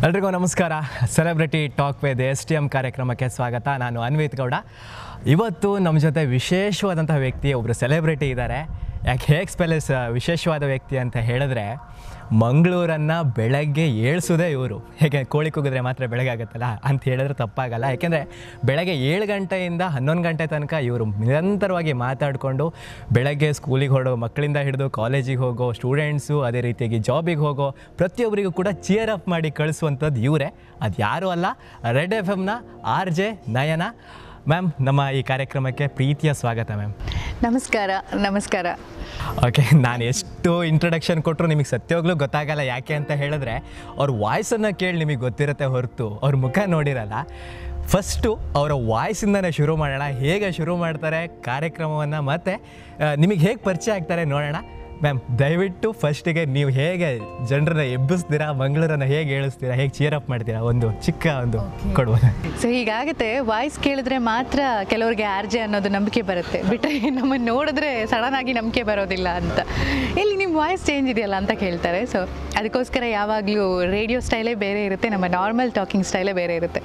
ಎಲ್ರಿಗೂ ನಮಸ್ಕಾರ celebrity talk with S T M ಕಾರ್ಯಕ್ರಮಕ್ಕೆ ಸ್ವಾಗತ ನಾನು ಅನ್ವಿತ್ ಗೌಡ ಇವತ್ತು ನಮ್ಮ ಜೊತೆ ವಿಶೇಷವಾದಂತಹ ವ್ಯಕ್ತಿ ಒಬ್ಬರು ಸೆಲೆಬ್ರಿಟಿ ಇದ್ದಾರೆ ಯಾಕೆ ಹೇಗೆ ಸ್ಪೆಲೆಸ್ ವಿಶೇಷವಾದ ವ್ಯಕ್ತಿ ಅಂತ ಹೇಳಿದ್ರೆ ಮಂಗಳೂರನ್ನು ಬೆಳಗ್ಗೆ ಏಳ್ಸೋದೇ ಇವರು ಹೇಗೆ ಕೋಳಿ ಕೂಗಿದ್ರೆ ಮಾತ್ರ ಬೆಳಗ್ಗೆ ಆಗುತ್ತಲ್ಲ ಅಂತ ಹೇಳಿದ್ರೆ ತಪ್ಪಾಗಲ್ಲ ಯಾಕೆಂದರೆ ಬೆಳಗ್ಗೆ ಏಳು ಗಂಟೆಯಿಂದ ಹನ್ನೊಂದು ಗಂಟೆ ತನಕ ಇವರು ನಿರಂತರವಾಗಿ ಮಾತಾಡಿಕೊಂಡು ಬೆಳಗ್ಗೆ ಸ್ಕೂಲಿಗೆ ಹೊರಡೋ ಮಕ್ಕಳಿಂದ ಹಿಡಿದು ಕಾಲೇಜಿಗೆ ಹೋಗೋ ಸ್ಟೂಡೆಂಟ್ಸು ಅದೇ ರೀತಿಯಾಗಿ ಜಾಬಿಗೆ ಹೋಗೋ ಪ್ರತಿಯೊಬ್ಬರಿಗೂ ಕೂಡ ಚಿಯರ್ ಅಪ್ ಮಾಡಿ ಕಳಿಸುವಂಥದ್ದು ಇವರೇ ಅದು ಯಾರೂ ಅಲ್ಲ ರೆಡ್ ಎಫ್ ಎಮ್ನ ಆರ್ ಜೆ ನಯನ ಮ್ಯಾಮ್ ನಮ್ಮ ಈ ಕಾರ್ಯಕ್ರಮಕ್ಕೆ ಪ್ರೀತಿಯ ಸ್ವಾಗತ ಮ್ಯಾಮ್ ನಮಸ್ಕಾರ ನಮಸ್ಕಾರ ಓಕೆ ನಾನು ಎಷ್ಟು ಇಂಟ್ರಡಕ್ಷನ್ ಕೊಟ್ಟರು ನಿಮಗೆ ಸತ್ಯವಾಗ್ಲೂ ಗೊತ್ತಾಗಲ್ಲ ಯಾಕೆ ಅಂತ ಹೇಳಿದ್ರೆ ಅವ್ರ ವಾಯ್ಸನ್ನು ಕೇಳಿ ನಿಮಗೆ ಗೊತ್ತಿರುತ್ತೆ ಹೊರತು ಅವ್ರ ಮುಖ ನೋಡಿರಲ್ಲ ಫಸ್ಟು ಅವರ ವಾಯ್ಸಿಂದನೇ ಶುರು ಮಾಡೋಣ ಹೇಗೆ ಶುರು ಮಾಡ್ತಾರೆ ಕಾರ್ಯಕ್ರಮವನ್ನು ಮತ್ತು ನಿಮಗೆ ಹೇಗೆ ಪರಿಚಯ ಆಗ್ತಾರೆ ನೋಡೋಣ ಮ್ಯಾಮ್ ದಯವಿಟ್ಟು ಫಸ್ಟಿಗೆ ನೀವು ಹೇಗೆ ಜನರನ್ನ ಎಬ್ಬಿಸ್ತೀರಾ ಮಂಗಳೂರನ್ನು ಹೇಗೆ ಹೇಳಿಸ್ತೀರಾ ಹೇಗೆ ಚಿಯರ್ ಅಪ್ ಮಾಡ್ತೀರಾ ಒಂದು ಚಿಕ್ಕ ಒಂದು ಕೊಡ್ಬೋದು ಸೊ ಹೀಗಾಗುತ್ತೆ ವಾಯ್ಸ್ ಕೇಳಿದ್ರೆ ಮಾತ್ರ ಕೆಲವ್ರಿಗೆ ಆರ್ ಜೆ ಅನ್ನೋದು ನಂಬಿಕೆ ಬರುತ್ತೆ ಬಿಟ್ಟರೆ ನಮ್ಮನ್ನು ನೋಡಿದ್ರೆ ಸಡನ್ ಆಗಿ ನಂಬಿಕೆ ಬರೋದಿಲ್ಲ ಅಂತ ಇಲ್ಲಿ ನಿಮ್ಮ ವಾಯ್ಸ್ ಚೇಂಜ್ ಇದೆಯಲ್ಲ ಅಂತ ಕೇಳ್ತಾರೆ ಸೊ ಅದಕ್ಕೋಸ್ಕರ ಯಾವಾಗಲೂ ರೇಡಿಯೋ ಸ್ಟೈಲೇ ಬೇರೆ ಇರುತ್ತೆ ನಮ್ಮ ನಾರ್ಮಲ್ ಟಾಕಿಂಗ್ ಸ್ಟೈಲೇ ಬೇರೆ ಇರುತ್ತೆ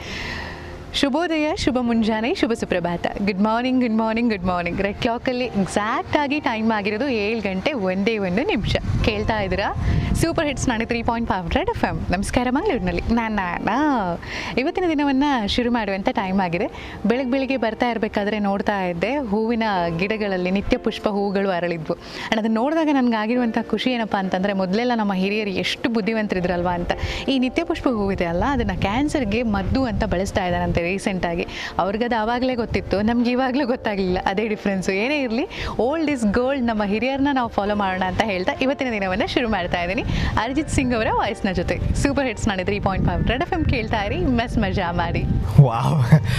ಶುಭೋದಯ ಶುಭ ಮುಂಜಾನೆ ಶುಭ ಸುಪ್ರಭಾತ good morning good morning good morning red ಕ್ಲಾಕಲ್ಲಿ ಎಕ್ಸಾಕ್ಟ್ ಆಗಿ ಟೈಮ್ ಆಗಿರೋದು ಏಳು ಗಂಟೆ ಒಂದೇ ಒಂದು ನಿಮಿಷ ಕೇಳ್ತಾ ಇದ್ದೀರಾ ಸೂಪರ್ ಹಿಟ್ಸ್ ನಾಳೆ three point five red F M ನಮಸ್ಕಾರ ಮಂಗಳೂರಿನಲ್ಲಿ ನಾನು ಇವತ್ತಿನ ದಿನವನ್ನು ಶುರು ಮಾಡುವಂಥ ಟೈಮ್ ಆಗಿದೆ ಬೆಳಗ್ಗೆ ಬೆಳಿಗ್ಗೆ ಬರ್ತಾ ಇರಬೇಕಾದ್ರೆ ನೋಡ್ತಾ ಇದ್ದೆ ಹೂವಿನ ಗಿಡಗಳಲ್ಲಿ ನಿತ್ಯ ಪುಷ್ಪ ಹೂಗಳು ಅರಳಿದ್ವು ಆ್ಯಂಡ್ ಅದನ್ನು ನೋಡಿದಾಗ ನನಗಾಗಿರುವಂಥ ಖುಷಿ ಏನಪ್ಪ ಅಂತಂದರೆ ಮೊದಲೆಲ್ಲ ನಮ್ಮ ಹಿರಿಯರು ಎಷ್ಟು ಬುದ್ಧಿವಂತರಿದ್ರಲ್ವಾ ಅಂತ ಈ ನಿತ್ಯ ಪುಷ್ಪ ಹೂವಿದೆ ಅಲ್ಲ ಅದನ್ನು ಕ್ಯಾನ್ಸರ್ಗೆ ಮದ್ದು ಅಂತ ಬಳಸ್ತಾ ಇದ್ದಾರಂತೆ ರೀಸೆಂಟಾಗಿ ಅವ್ರಿಗದು ಆವಾಗಲೇ ಗೊತ್ತಿತ್ತು ನಮ್ಗೆ ಇವಾಗಲೂ ಗೊತ್ತಾಗಲಿಲ್ಲ ಅದೇ ಡಿಫ್ರೆನ್ಸು ಏನೇ ಇರಲಿ ಓಲ್ಡ್ ಇಸ್ ಗೋಲ್ಡ್ ನಮ್ಮ ಹಿರಿಯರನ್ನ ನಾವು ಫಾಲೋ ಮಾಡೋಣ ಅಂತ ಹೇಳ್ತಾ ಇವತ್ತಿನ ದಿನವನ್ನು ಶುರು ಮಾಡ್ತಾ ಇದ್ದೀನಿ ಅರಿಜಿತ್ ಸಿಂಗ್ ಅವರ ವಾಯ್ಸ್ನ ಜೊತೆ ಸೂಪರ್ ಹಿಟ್ಸ್ ಮಾಡಿ three point five red F M ಕೇಳ್ತಾ ಇರಿ ಮೆಸ್ ಮಜಾ ಮಾಡಿ ವಾವ್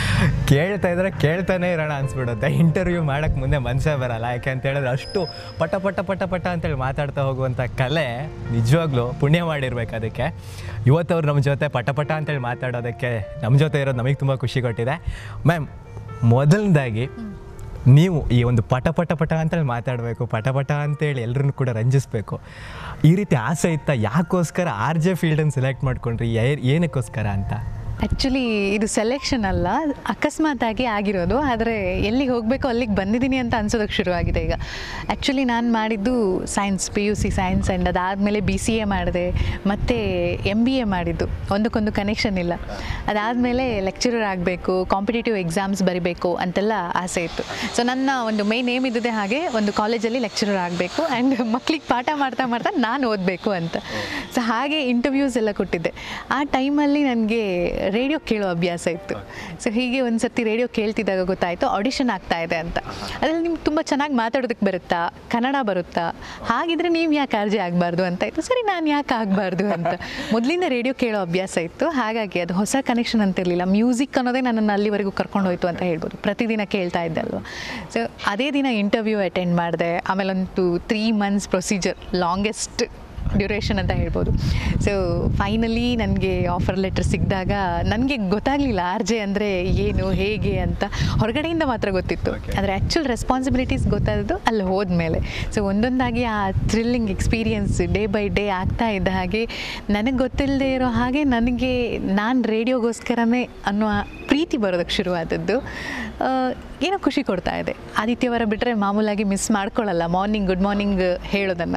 ಕೇಳ್ತಾ ಇದ್ರೆ ಕೇಳ್ತಾನೆ ಇರೋಣ ಅನ್ಸ್ಬಿಡುತ್ತೆ ಇಂಟರ್ವ್ಯೂ ಮಾಡೋಕ್ಕೆ ಮುಂದೆ ಮನಸ್ಸೇ ಬರಲ್ಲ ಯಾಕೆ ಅಂತ ಹೇಳಿದ್ರೆ ಅಷ್ಟು ಪಟ ಪಟ ಪಟ ಪಟ ಅಂತೇಳಿ ಮಾತಾಡ್ತಾ ಹೋಗುವಂಥ ಕಲೆ ನಿಜವಾಗ್ಲೂ ಪುಣ್ಯ ಮಾಡಿರ್ಬೇಕು ಅದಕ್ಕೆ ಇವತ್ತವ್ರು ನಮ್ಮ ಜೊತೆ ಪಟ ಪಟ ಅಂತೇಳಿ ಮಾತಾಡೋದಕ್ಕೆ ನಮ್ಮ ಜೊತೆ ಇರೋದು ನಮಗೆ ತುಂಬ ಖುಷಿ ಕೊಟ್ಟಿದೆ ಮ್ಯಾಮ್ ಮೊದಲನೇದಾಗಿ ನೀವು ಈ ಒಂದು ಪಟ ಪಟ ಪಟ ಅಂತೇಳಿ ಮಾತಾಡಬೇಕು ಪಟ ಪಟ ಅಂತೇಳಿ ಎಲ್ಲರನ್ನು ಕೂಡ ರಂಜಿಸಬೇಕು ಈ ರೀತಿ ಆಸೆ ಇತ್ತ ಯಾಕೋಸ್ಕರ ಆರ್ ಜೆ ಫೀಲ್ಡನ್ನು ಸೆಲೆಕ್ಟ್ ಮಾಡ್ಕೊಂಡ್ರಿ ಏ- ಏನಕ್ಕೋಸ್ಕರ ಅಂತ ಆ್ಯಕ್ಚುಲಿ ಇದು ಸೆಲೆಕ್ಷನ್ ಅಲ್ಲ ಅಕಸ್ಮಾತಾಗಿ ಆಗಿರೋದು ಆದರೆ ಎಲ್ಲಿಗೆ ಹೋಗಬೇಕು ಅಲ್ಲಿಗೆ ಬಂದಿದ್ದೀನಿ ಅಂತ ಅನ್ಸೋದಕ್ಕೆ ಶುರುವಾಗಿದೆ ಈಗ ಆ್ಯಕ್ಚುಲಿ ನಾನು ಮಾಡಿದ್ದು science P U C science and ಅದಾದಮೇಲೆ ಬಿ ಸಿ ಎ ಮಾಡಿದೆ ಮತ್ತು ಎಮ್ ಬಿ ಎ ಮಾಡಿದ್ದು ಒಂದಕ್ಕೊಂದು ಕನೆಕ್ಷನ್ ಇಲ್ಲ ಅದಾದಮೇಲೆ ಲೆಕ್ಚರರ್ ಆಗಬೇಕು ಕಾಂಪಿಟೇಟಿವ್ ಎಕ್ಸಾಮ್ಸ್ ಬರಿಬೇಕು ಅಂತೆಲ್ಲ ಆಸೆ ಇತ್ತು ಸೊ ನನ್ನ ಒಂದು ಮೇನ್ ಏಮ್ ಇದ್ದಿದೆ ಹಾಗೆ ಒಂದು ಕಾಲೇಜಲ್ಲಿ ಲೆಕ್ಚರರ್ ಆಗಬೇಕು ಆ್ಯಂಡ್ ಮಕ್ಳಿಗೆ ಪಾಠ ಮಾಡ್ತಾ ಮಾಡ್ತಾ ನಾನು ಓದಬೇಕು ಅಂತ ಸೊ ಹಾಗೆ ಇಂಟರ್ವ್ಯೂಸ್ ಎಲ್ಲ ಕೊಟ್ಟಿದ್ದೆ ಆ ಟೈಮಲ್ಲಿ ನನಗೆ ರೇಡಿಯೋ ಕೇಳೋ ಅಭ್ಯಾಸ ಇತ್ತು ಸೊ ಹೀಗೆ ಒಂದು ಸರ್ತಿ ರೇಡಿಯೋ ಕೇಳ್ತಿದ್ದಾಗ ಗೊತ್ತಾಯಿತು ಆಡಿಷನ್ ಆಗ್ತಾ ಇದೆ ಅಂತ ಅದ್ರಲ್ಲಿ ನಿಮ್ಗೆ ತುಂಬ ಚೆನ್ನಾಗಿ ಮಾತಾಡೋದಕ್ಕೆ ಬರುತ್ತಾ ಕನ್ನಡ ಬರುತ್ತಾ ಹಾಗಿದ್ರೆ ನೀವು ಯಾಕೆ ಅರ್ಜಿ ಆಗಬಾರ್ದು ಅಂತ ಇತ್ತು ಸರಿ ನಾನು ಯಾಕೆ ಆಗಬಾರ್ದು ಅಂತ ಮೊದಲಿಂದ ರೇಡಿಯೋ ಕೇಳೋ ಅಭ್ಯಾಸ ಇತ್ತು ಹಾಗಾಗಿ ಅದು ಹೊಸ ಕನೆಕ್ಷನ್ ಅಂತ ಇರಲಿಲ್ಲ ಮ್ಯೂಸಿಕ್ ಅನ್ನೋದೇ ನನ್ನನ್ನು ಅಲ್ಲಿವರೆಗೂ ಕರ್ಕೊಂಡು ಹೋಯ್ತು ಅಂತ ಹೇಳ್ಬೋದು ಪ್ರತಿದಿನ ಕೇಳ್ತಾ ಇದ್ದೆ ಅಲ್ವಾ ಸೊ ಅದೇ ದಿನ ಇಂಟರ್ವ್ಯೂ ಅಟೆಂಡ್ ಮಾಡಿದೆ ಆಮೇಲೆ ಒಂದು three months procedure longest duration ಅಂತ ಹೇಳ್ಬೋದು ಸೊ ಫೈನಲಿ ನನಗೆ ಆಫರ್ ಲೆಟರ್ ಸಿಕ್ಕಿದಾಗ ನನಗೆ ಗೊತ್ತಾಗಲಿಲ್ಲ ಆರ್ ಜೆ ಅಂದರೆ ಏನು ಹೇಗೆ ಅಂತ ಹೊರಗಡೆಯಿಂದ ಮಾತ್ರ ಗೊತ್ತಿತ್ತು ಆದರೆ ಆ್ಯಕ್ಚುಲ್ ರೆಸ್ಪಾನ್ಸಿಬಿಲಿಟೀಸ್ ಗೊತ್ತಾದದ್ದು ಅಲ್ಲಿ ಹೋದ್ಮೇಲೆ ಸೊ ಒಂದೊಂದಾಗಿ ಆ thrilling experience day by day ಆಗ್ತಾ ಇದ್ದ ಹಾಗೆ ನನಗೆ ಗೊತ್ತಿಲ್ಲದೆ ಇರೋ ಹಾಗೆ ನನಗೆ ನಾನು ರೇಡಿಯೋಗೋಸ್ಕರನೇ ಅನ್ನೋ ಪ್ರೀತಿ ಬರೋದಕ್ಕೆ ಶುರುವಾದದ್ದು ಆ, ಏನೋ ಖುಷಿ ಕೊಡ್ತಾ ಇದೆ ಆದಿತ್ಯವಾರ ಬಿಟ್ಟರೆ ಮಾಮೂಲಾಗಿ ಮಿಸ್ ಮಾಡ್ಕೊಳ್ಳಲ್ಲ ಮಾರ್ನಿಂಗ್ ಗುಡ್ ಮಾರ್ನಿಂಗ್ ಹೇಳೋದನ್ನು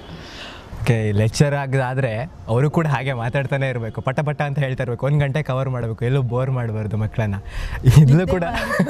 ಓಕೆ ಲೆಕ್ಚರ್ ಆಗದಾದ್ರೆ ಅವರು ಕೂಡ ಹಾಗೆ ಮಾತಾಡ್ತಾನೆ ಇರಬೇಕು ಪಟ ಪಟ ಅಂತ ಹೇಳ್ತಾ ಇರಬೇಕು ಒಂದು ಗಂಟೆ ಕವರ್ ಮಾಡಬೇಕು ಎಲ್ಲೂ ಬೋರ್ ಮಾಡಬಾರ್ದು ಮಕ್ಕಳನ್ನ ಈಗಲೂ ಕೂಡ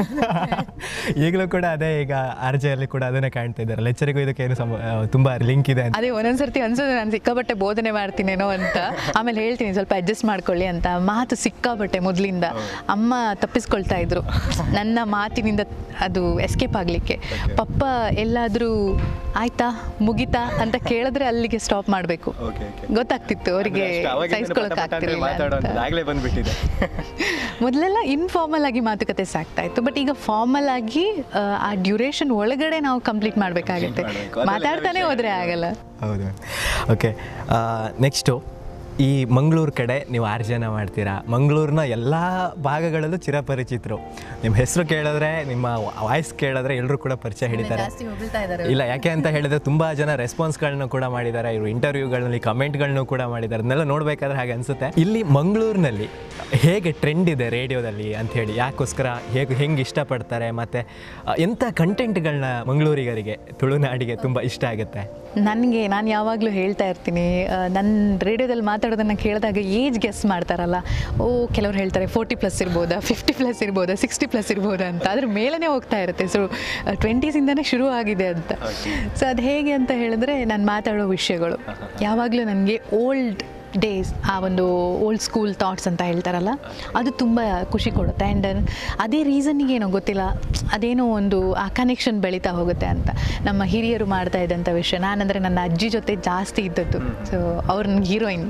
ಈಗಲೂ ಕೂಡ ಅದೇ ಈಗ ಆರ್ ಅಲ್ಲಿ ಕೂಡ ಅದನ್ನೇ ಕಾಣ್ತಾ ಇದ್ದಾರೆ ಲೆಕ್ಚರಿಗೂ ಇದಕ್ಕೆ ಏನು ಸಮ ತುಂಬ ಲಿಂಕ್ ಇದೆ ಅಂತ ಅದೇ ಒಂದೊಂದ್ಸರ್ತಿ ಅನ್ಸೋದು ನಾನು ಸಿಕ್ಕಾಬಟ್ಟೆ ಬೋಧನೆ ಮಾಡ್ತೀನೇನೋ ಅಂತ ಆಮೇಲೆ ಹೇಳ್ತೀನಿ ಸ್ವಲ್ಪ ಅಡ್ಜಸ್ಟ್ ಮಾಡ್ಕೊಳ್ಳಿ ಅಂತ ಮಾತು ಸಿಕ್ಕಾಬಟ್ಟೆ ಮೊದಲಿಂದ ಅಮ್ಮ ತಪ್ಪಿಸ್ಕೊಳ್ತಾ ಇದ್ರು ನನ್ನ ಮಾತಿನಿಂದ ಅದು ಎಸ್ಕೇಪ್ ಆಗಲಿಕ್ಕೆ ಪಪ್ಪ ಎಲ್ಲಾದರೂ ಆಯ್ತಾ ಮುಗಿತಾ ಅಂತ ಕೇಳಿದ್ರೆ ಅಲ್ಲಿಗೆ ಸ್ಟಾಪ್ ಮಾಡಬೇಕು ಗೊತ್ತಾಗ್ತಿತ್ತು ಅವರಿಗೆ ಸಹಿಸ್ಕೊಳಕ್ಕಾಗ್ತಿರ್ಲಿಲ್ಲ ಅಂತ ಆಗಲೇ ಬಂದ್ಬಿಟ್ಟಿದೆ ಮೊದಲೆಲ್ಲ ಇನ್ಫಾರ್ಮಲ್ ಆಗಿ ಮಾತುಕತೆ ಸಾಕ್ತಾ ಇತ್ತು ಬಟ್ ಈಗ ಫಾರ್ಮಲ್ ಆಗಿ ಆ, ಆ ಡ್ಯೂರೇಷನ್ ಒಳಗಡೆ ನಾವು ಕಂಪ್ಲೀಟ್ ಮಾಡಬೇಕಾಗುತ್ತೆ ಮಾಡ್ಬೇಕು. ಅದೆಲ್ಲ ಮಾತಾಡ್ತಾನೆ ಹೋದ್ರೆ ಆಗಲ್ಲ ಹೌದು ಓಕೆ ನೆಕ್ಸ್ಟು ಈ ಮಂಗಳೂರು ಕಡೆ ನೀವು ಆರ್ಜನ ಮಾಡ್ತೀರಾ ಮಂಗಳೂರಿನ ಎಲ್ಲ ಭಾಗಗಳಲ್ಲೂ ಚಿರಪರಿಚಿತರು ನಿಮ್ಮ ಹೆಸರು ಕೇಳಿದ್ರೆ ನಿಮ್ಮ ವಾಯ್ಸ್ ಕೇಳಿದ್ರೆ ಎಲ್ಲರೂ ಕೂಡ ಪರಿಚಯ ಹಿಡಿತಾರೆ ಜಾಸ್ತಿ ಹೊಗಳ್ತಾ ಇದ್ದಾರೆ ಇಲ್ಲ ಯಾಕೆ ಅಂತ ಹೇಳಿದ್ರೆ ತುಂಬ ಜನ ರೆಸ್ಪಾನ್ಸ್ಗಳನ್ನ ಕೂಡ ಮಾಡಿದ್ದಾರೆ ಇವರು ಇಂಟರ್ವ್ಯೂಗಳಲ್ಲಿ ಕಮೆಂಟ್ಗಳನ್ನು ಕೂಡ ಮಾಡಿದ್ದಾರೆ ಅದನ್ನೆಲ್ಲ ನೋಡಬೇಕಾದ್ರೆ ಹಾಗೆ ಅನಿಸುತ್ತೆ ಇಲ್ಲಿ ಮಂಗಳೂರಿನಲ್ಲಿ ಹೇಗೆ ಟ್ರೆಂಡ್ ಇದೆ ರೇಡಿಯೋದಲ್ಲಿ ಅಂತ ಹೇಳಿ ಯಾಕೋಸ್ಕರ ಹೇಗೆ ಹೆಂಗೆ ಇಷ್ಟಪಡ್ತಾರೆ ಮತ್ತು ಎಂಥ ಕಂಟೆಂಟ್ಗಳನ್ನ ಮಂಗಳೂರಿಗರಿಗೆ ತುಳುನಾಡಿಗೆ ತುಂಬ ಇಷ್ಟ ಆಗುತ್ತೆ ನನಗೆ ನಾನು ಯಾವಾಗಲೂ ಹೇಳ್ತಾ ಇರ್ತೀನಿ ನನ್ನ ರೇಡಿಯೋದಲ್ಲಿ ಮಾತಾಡೋದನ್ನು ಕೇಳಿದಾಗ ಏಜ್ ಗೆಸ್ ಮಾಡ್ತಾರಲ್ಲ ಓ ಕೆಲವ್ರು ಹೇಳ್ತಾರೆ ಫೋರ್ಟಿ ಪ್ಲಸ್ ಇರ್ಬೋದಾ ಫಿಫ್ಟಿ ಪ್ಲಸ್ ಇರ್ಬೋದಾ ಸಿಕ್ಸ್ಟಿ ಪ್ಲಸ್ ಇರ್ಬೋದಾ ಅಂತ ಅದ್ರ ಮೇಲೇ ಹೋಗ್ತಾ ಇರುತ್ತೆ ಸೊ ಟ್ವೆಂಟೀಸಿಂದನೇ ಶುರು ಆಗಿದೆ ಅಂತ ಸೊ ಅದು ಹೇಗೆ ಅಂತ ಹೇಳಿದ್ರೆ ನಾನು ಮಾತಾಡೋ ವಿಷಯಗಳು ಯಾವಾಗಲೂ ನನಗೆ ಓಲ್ಡ್ ಡೇಸ್ ಆ ಒಂದು ಓಲ್ಡ್ ಸ್ಕೂಲ್ ಥಾಟ್ಸ್ ಅಂತ ಹೇಳ್ತಾರಲ್ಲ ಅದು ತುಂಬ ಖುಷಿ ಕೊಡುತ್ತೆ ಆ್ಯಂಡ್ ಅದೇ ರೀಸನ್ನಿಗೆ ಏನೋ ಗೊತ್ತಿಲ್ಲ ಅದೇನೋ ಒಂದು ಆ ಕನೆಕ್ಷನ್ ಬೆಳೀತಾ ಹೋಗುತ್ತೆ ಅಂತ ನಮ್ಮ ಹಿರಿಯರು ಮಾಡ್ತಾ ಇದ್ದಂಥ ವಿಷಯ ನಾನಂದರೆ ನನ್ನ ಅಜ್ಜಿ ಜೊತೆ ಜಾಸ್ತಿ ಇದ್ದದ್ದು ಸೊ ಅವ್ರು ನನಗೆ ಹೀರೋಯಿನ್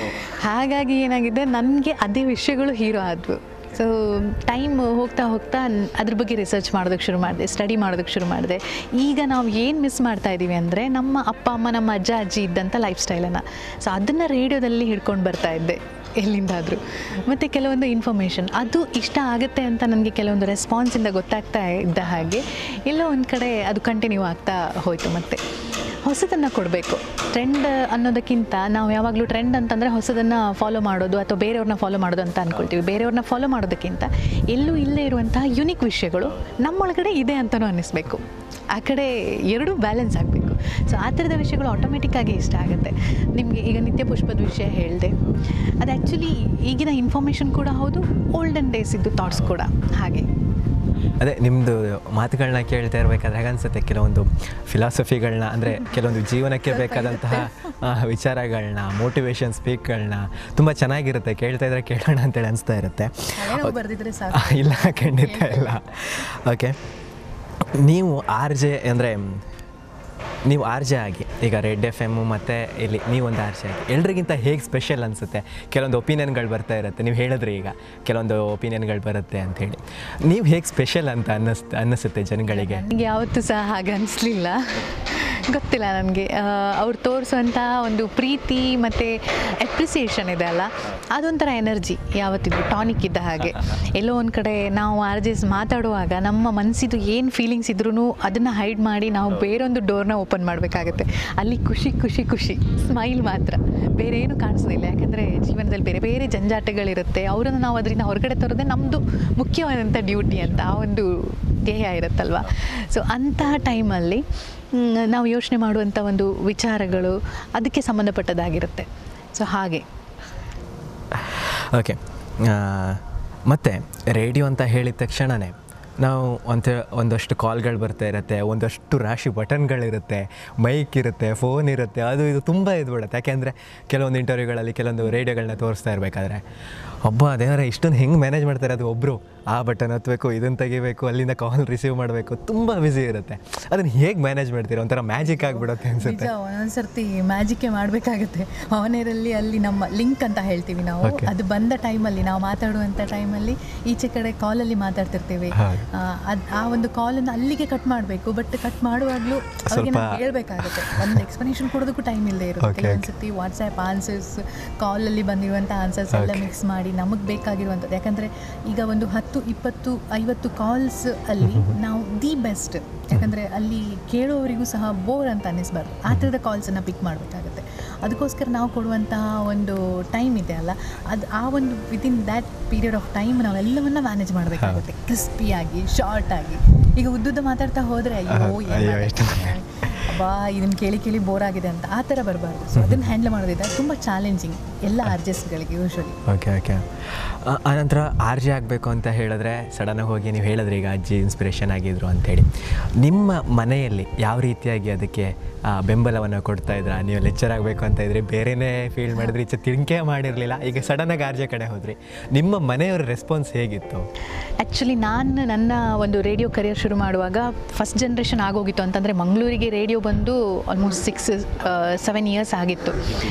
ಹಾಗಾಗಿ ಏನಾಗಿದೆ ನನಗೆ ಅದೇ ವಿಷಯಗಳು ಹೀರೋ ಆದವು ಸೊ ಟೈಮ್ ಹೋಗ್ತಾ ಹೋಗ್ತಾ ನ್- ಅದ್ರ ಬಗ್ಗೆ ರಿಸರ್ಚ್ ಮಾಡೋದಕ್ಕೆ ಶುರು ಮಾಡಿದೆ ಸ್ಟಡಿ ಮಾಡೋದಕ್ಕೆ ಶುರು ಮಾಡಿದೆ ಈಗ ನಾವು ಏನು ಮಿಸ್ ಮಾಡ್ತಾ ಇದ್ದೀವಿ ಅಂದರೆ ನಮ್ಮ ಅಪ್ಪ ಅಮ್ಮ ನಮ್ಮ ಅಜ್ಜ ಅಜ್ಜಿ ಇದ್ದಂಥ ಲೈಫ್ ಸ್ಟೈಲನ್ನು ಸೊ ಅದನ್ನು ರೇಡಿಯೋದಲ್ಲಿ ಹಿಡ್ಕೊಂಡು ಬರ್ತಾ ಇದ್ದೆ ಎಲ್ಲಿಂದಾದರೂ ಮತ್ತು ಕೆಲವೊಂದು ಇನ್ಫಾರ್ಮೇಷನ್ ಅದು ಇಷ್ಟ ಆಗುತ್ತೆ ಅಂತ ನನಗೆ ಕೆಲವೊಂದು ರೆಸ್ಪಾನ್ಸಿಂದ ಗೊತ್ತಾಗ್ತಾ ಇದ್ದ ಹಾಗೆ ಎಲ್ಲೋ ಒಂದು ಕಡೆ ಅದು ಕಂಟಿನ್ಯೂ ಆಗ್ತಾ ಹೋಯಿತು ಮತ್ತೆ ಹೊಸದನ್ನು ಕೊಡಬೇಕು ಟ್ರೆಂಡ್ ಅನ್ನೋದಕ್ಕಿಂತ ನಾವು ಯಾವಾಗಲೂ ಟ್ರೆಂಡ್ ಅಂತಂದರೆ ಹೊಸದನ್ನು ಫಾಲೋ ಮಾಡೋದು ಅಥವಾ ಬೇರೆಯವ್ರನ್ನ ಫಾಲೋ ಮಾಡೋದು ಅಂತ ಅಂದ್ಕೊಳ್ತೀವಿ ಬೇರೆಯವ್ರನ್ನ ಫಾಲೋ ಮಾಡೋದಕ್ಕಿಂತ ಎಲ್ಲೂ ಇಲ್ಲೇ ಇರುವಂತಹ ಯುನಿಕ್ ವಿಷಯಗಳು ನಮ್ಮೊಳಗಡೆ ಇದೆ ಅಂತಲೂ ಅನ್ನಿಸ್ಬೇಕು ಆ ಕಡೆ ಎರಡೂ ಬ್ಯಾಲೆನ್ಸ್ ಆಗಬೇಕು ಸೊ ಆ ಥರದ ವಿಷಯಗಳು ಆಟೋಮೆಟಿಕ್ಕಾಗಿ ಇಷ್ಟ ಆಗುತ್ತೆ ನಿಮಗೆ ಈಗ ನಿತ್ಯ ಪುಷ್ಪದ ವಿಷಯ ಹೇಳಿದೆ ಅದು ಆ್ಯಕ್ಚುಲಿ ಈಗಿನ ಇನ್ಫಾರ್ಮೇಷನ್ ಕೂಡ ಹೌದು ಓಲ್ಡನ್ ಡೇಸ್ ಇದ್ದು ಥಾಟ್ಸ್ ಕೂಡ ಹಾಗೆ ಅದೇ ನಿಮ್ಮದು ಮಾತುಗಳನ್ನ ಕೇಳ್ತಾ ಇರಬೇಕಾದ್ರೆ ಅನ್ಸುತ್ತೆ ಕೆಲವೊಂದು ಫಿಲಾಸಫಿಗಳನ್ನ ಅಂದರೆ ಕೆಲವೊಂದು ಜೀವನಕ್ಕೆ ಬೇಕಾದಂತಹ ಆ, ವಿಚಾರಗಳನ್ನ ಮೋಟಿವೇಶನ್ ಸ್ಪೀಕ್ಗಳನ್ನ ತುಂಬ ಚೆನ್ನಾಗಿರುತ್ತೆ ಕೇಳ್ತಾ ಇದ್ರೆ ಕೇಳೋಣ ಅಂತೇಳಿ ಅನಿಸ್ತಾ ಇರುತ್ತೆ ಬರೆದಿದ್ರೆ ಆ, ಇಲ್ಲ ಖಂಡಿತ ಇಲ್ಲ ಓಕೆ ನೀವು ಆರ್ ಜೆ ಅಂದರೆ ನೀವು ಆರ್ ಜೆ ಆಗಿ ಈಗ ರೆಡ್ ಎಫ್ ಎಮ್ಮು ಮತ್ತು ಇಲ್ಲಿ ನೀವೊಂದು ಆರ್ ಜೆ ಆಗಿ ಎಲ್ರಿಗಿಂತ ಹೇಗೆ ಸ್ಪೆಷಲ್ ಅನಿಸುತ್ತೆ ಕೆಲವೊಂದು ಒಪಿನಿಯನ್ಗಳು ಬರ್ತಾ ಇರುತ್ತೆ ನೀವು ಹೇಳಿದ್ರಿ ಈಗ ಕೆಲವೊಂದು ಒಪಿನಿಯನ್ಗಳು ಬರುತ್ತೆ ಅಂಥೇಳಿ ನೀವು ಹೇಗೆ ಸ್ಪೆಷಲ್ ಅಂತ ಅನ್ನಿಸ್ ಅನ್ನಿಸುತ್ತೆ ಜನಗಳಿಗೆ ನನಗೆ ಯಾವತ್ತೂ ಸಹ ಹಾಗೆ ಅನಿಸ್ಲಿಲ್ಲ ಗೊತ್ತಿಲ್ಲ ನನಗೆ ಅವ್ರು ತೋರಿಸುವಂಥ ಒಂದು ಪ್ರೀತಿ ಮತ್ತು ಎಪ್ರಿಸಿಯೇಷನ್ ಇದೆ ಅಲ್ಲ ಅದೊಂಥರ ಎನರ್ಜಿ ಯಾವತ್ತಿದ್ರು ಟಾನಿಕ್ ಇದ್ದ ಹಾಗೆ ಎಲ್ಲೋ ಒಂದು ಕಡೆ ನಾವು ಆರ್ ಜೆಸ್ ಮಾತಾಡುವಾಗ ನಮ್ಮ ಮನಸ್ಸಿದು ಏನು ಫೀಲಿಂಗ್ಸ್ ಇದ್ರೂ ಅದನ್ನು ಹೈಡ್ ಮಾಡಿ ನಾವು ಬೇರೊಂದು ಡೋರ್ನ ಓಪನ್ ಮಾಡಬೇಕಾಗತ್ತೆ ಅಲ್ಲಿ ಖುಷಿ ಖುಷಿ ಖುಷಿ ಸ್ಮೈಲ್ ಮಾತ್ರ ಬೇರೆ ಏನು ಕಾಣಿಸೋದಿಲ್ಲ ಯಾಕಂದರೆ ಜೀವನದಲ್ಲಿ ಬೇರೆ ಬೇರೆ ಜಂಜಾಟಗಳಿರುತ್ತೆ ಅವರನ್ನು ನಾವು ಅದರಿಂದ ಹೊರಗಡೆ ತರೋದೇ ನಮ್ಮದು ಮುಖ್ಯವಾದಂಥ ಡ್ಯೂಟಿ ಅಂತ ಆ ಒಂದು ಧ್ಯೇಯ ಇರುತ್ತಲ್ವ ಸೊ ಅಂತಹ ಟೈಮಲ್ಲಿ ಮ್, ನಾವು ಯೋಚನೆ ಮಾಡುವಂಥ ಒಂದು ವಿಚಾರಗಳು ಅದಕ್ಕೆ ಸಂಬಂಧಪಟ್ಟದಾಗಿರುತ್ತೆ ಸೊ ಹಾಗೆ ಓಕೆ ಮತ್ತು ರೇಡಿಯೋ ಅಂತ ಹೇಳಿದ ತಕ್ಷಣವೇ ನಾವು ಒಂಥ ಒಂದಷ್ಟು ಕಾಲ್ಗಳು ಬರ್ತಾ ಇರುತ್ತೆ ಒಂದಷ್ಟು ರಾಶಿ ಬಟನ್ಗಳಿರುತ್ತೆ ಮೈಕ್ ಇರುತ್ತೆ ಫೋನ್ ಇರುತ್ತೆ ಅದು ಇದು ತುಂಬ ಇದ್ಬಿಡುತ್ತೆ ಯಾಕೆಂದರೆ ಕೆಲವೊಂದು ಇಂಟರ್ವ್ಯೂಗಳಲ್ಲಿ ಕೆಲವೊಂದು ರೇಡಿಯೋಗಳನ್ನ ತೋರಿಸ್ತಾ ಇರಬೇಕಾದ್ರೆ ಒಬ್ಬ ಅದೇನಾರ ಇಷ್ಟೊಂದು ಹೆಂಗೆ ಮ್ಯಾನೇಜ್ ಮಾಡ್ತಾರೆ ಅದು ಒಬ್ಬರು ಆ ಬಟನ್ ಹತ್ತಬೇಕು ಇದನ್ನು ತೆಗಿಬೇಕು ಅಲ್ಲಿಂದ ಕಾಲ್ ರಿಸೀವ್ ಮಾಡಬೇಕು ತುಂಬ ಬ್ಯುಸಿ ಇರುತ್ತೆ ಅದನ್ನು ಹೇಗೆ ಮ್ಯಾನೇಜ್ ಮಾಡ್ತೀರಾ ಒಂಥರ ಮ್ಯಾಜಿಕ್ ಆಗಿಬಿಡುತ್ತೆ ಅನಿಸುತ್ತೆ ನಿಜ ಒಂದೊಂದು ಸರ್ತಿ ಮ್ಯಾಜಿಕ್ಕೇ ಮಾಡಬೇಕಾಗುತ್ತೆ ಅವನೇರಲ್ಲಿ ಅಲ್ಲಿ ನಮ್ಮ ಲಿಂಕ್ ಅಂತ ಹೇಳ್ತೀವಿ ನಾವು Okay. ಅದು ಬಂದ ಟೈಮಲ್ಲಿ ನಾವು ಮಾತಾಡುವಂಥ ಟೈಮಲ್ಲಿ ಈಚೆ ಕಡೆ ಕಾಲಲ್ಲಿ ಮಾತಾಡ್ತಿರ್ತೀವಿ ಹೌದು. ಆ, ಅದ್ ಆ ಒಂದು ಕಾಲನ್ನು ಅಲ್ಲಿಗೆ ಕಟ್ ಮಾಡಬೇಕು ಬಟ್ ಕಟ್ ಮಾಡುವಾಗಲೂ ಅವ್ರಿಗೆ ನಾವು ಸ್ವಲ್ಪ- ಹೇಳ್ಬೇಕಾಗುತ್ತೆ ಒಂದು ಎಕ್ಸ್ಪ್ಲನೇಷನ್ ಕೊಡೋದಕ್ಕೂ ಟೈಮ್ ಇಲ್ಲದೆ ಇರುತ್ತೆ Okay, ಕೆಲವೊಂದು okay. ಸರ್ತಿ ವಾಟ್ಸ್ಆ್ಯಪ್ ಆನ್ಸರ್ಸ್ ಕಾಲಲ್ಲಿ ಬಂದಿರುವಂಥ ಆನ್ಸರ್ಸ್ ಎಲ್ಲ Okay. ಮಿಕ್ಸ್ ಮಾಡಿ ನಮಗೆ ಬೇಕಾಗಿರುವಂಥದ್ದು ಯಾಕಂದರೆ ಈಗ ಒಂದು ಹತ್ತು ಇಪ್ಪತ್ತು ಐವತ್ತು ಕಾಲ್ಸ್ ಅಲ್ಲಿ ನಾವು ದಿ ಬೆಸ್ಟ್ ಯಾಕಂದರೆ ಅಲ್ಲಿ ಕೇಳೋವರಿಗೂ ಸಹ ಬೋರ್ ಅಂತ ಅನ್ನಿಸ್ಬಾರ್ದು ಆ ಥರದ ಕಾಲ್ಸನ್ನು ಪಿಕ್ ಮಾಡಬೇಕಾಗುತ್ತೆ ಅದಕ್ಕೋಸ್ಕರ ನಾವು ಕೊಡುವಂತಹ ಒಂದು ಟೈಮ್ ಇದೆ ಅಲ್ಲ ಅದು ಆ ಒಂದು within that period of time ನಾವೆಲ್ಲವನ್ನ ಮ್ಯಾನೇಜ್ ಮಾಡಬೇಕಾಗುತ್ತೆ ಕ್ರಿಸ್ಪಿಯಾಗಿ ಶಾರ್ಟ್ ಆಗಿ ಈಗ ಉದ್ದುದ್ದ ಮಾತಾಡ್ತಾ ಹೋದರೆ ಅಯ್ಯೋ ಹೌದು, ಏನ್ ಅಯ್ಯೋ, ಮಾಡೋದು? ಎಷ್ಟು ಅಬ್ಬಾ ಇದನ್ನು ಕೇಳಿ ಕೇಳಿ ಬೋರ್ ಆಗಿದೆ ಅಂತ ಆ ಥರ ಬರಬಾರ್ದು ಸೊ ಅದನ್ನು ಹ್ಯಾಂಡಲ್ ಮಾಡೋದಿದೆ ತುಂಬ ಚಾಲೆಂಜಿಂಗ್ ಎಲ್ಲ ಆರ್ಜೆಸ್ಟ್ಗಳಿಗೆ ಯೂಶ್ವಲಿ ಓಕೆ ಓಕೆ ಆನಂತರ ಆರ್ ಜೆ ಆಗಬೇಕು ಅಂತ ಹೇಳಿದ್ರೆ ಸಡನ್ನಾಗಿ ಹೋಗಿ ನೀವು ಹೇಳಿದ್ರಿ ಈಗ ಅಜ್ಜಿ ಇನ್ಸ್ಪಿರೇಷನ್ ಆಗಿದ್ರು ಅಂತೇಳಿ ನಿಮ್ಮ ಮನೆಯಲ್ಲಿ ಯಾವ ರೀತಿಯಾಗಿ ಅದಕ್ಕೆ ಆ, ಬೆಂಬಲವನ್ನು ಕೊಡ್ತಾ ಇದ್ರ ನೀವು ಲೆಕ್ಚರ್ ಆಗಬೇಕು ಅಂತ ಇದ್ರಿ ಬೇರೆನೇ ಫೀಲ್ಡ್ ಮಾಡಿದ್ರಿ ಈಚೆ ತಿಳ್ಕೆ ಮಾಡಿರಲಿಲ್ಲ ಈಗ ಸಡನ್ನಾಗಿ ಆರ್ ಜೆ ಕಡೆ ಹೋದ್ರಿ ನಿಮ್ಮ ಮನೆಯವರ ರೆಸ್ಪಾನ್ಸ್ ಹೇಗಿತ್ತು ಆ್ಯಕ್ಚುಲಿ ನಾನು ನನ್ನ ಒಂದು ರೇಡಿಯೋ ಕರಿಯರ್ ಶುರು ಮಾಡುವಾಗ ಫಸ್ಟ್ ಜನ್ರೇಷನ್ ಆಗೋಗಿತ್ತು ಅಂತಂದರೆ ಮಂಗಳೂರಿಗೆ ರೇಡಿಯೋ ಬಂದು ಆಲ್ಮೋಸ್ಟ್ ಸಿಕ್ಸ್ ಸೆವೆನ್ ಇಯರ್ಸ್ ಆಗಿತ್ತು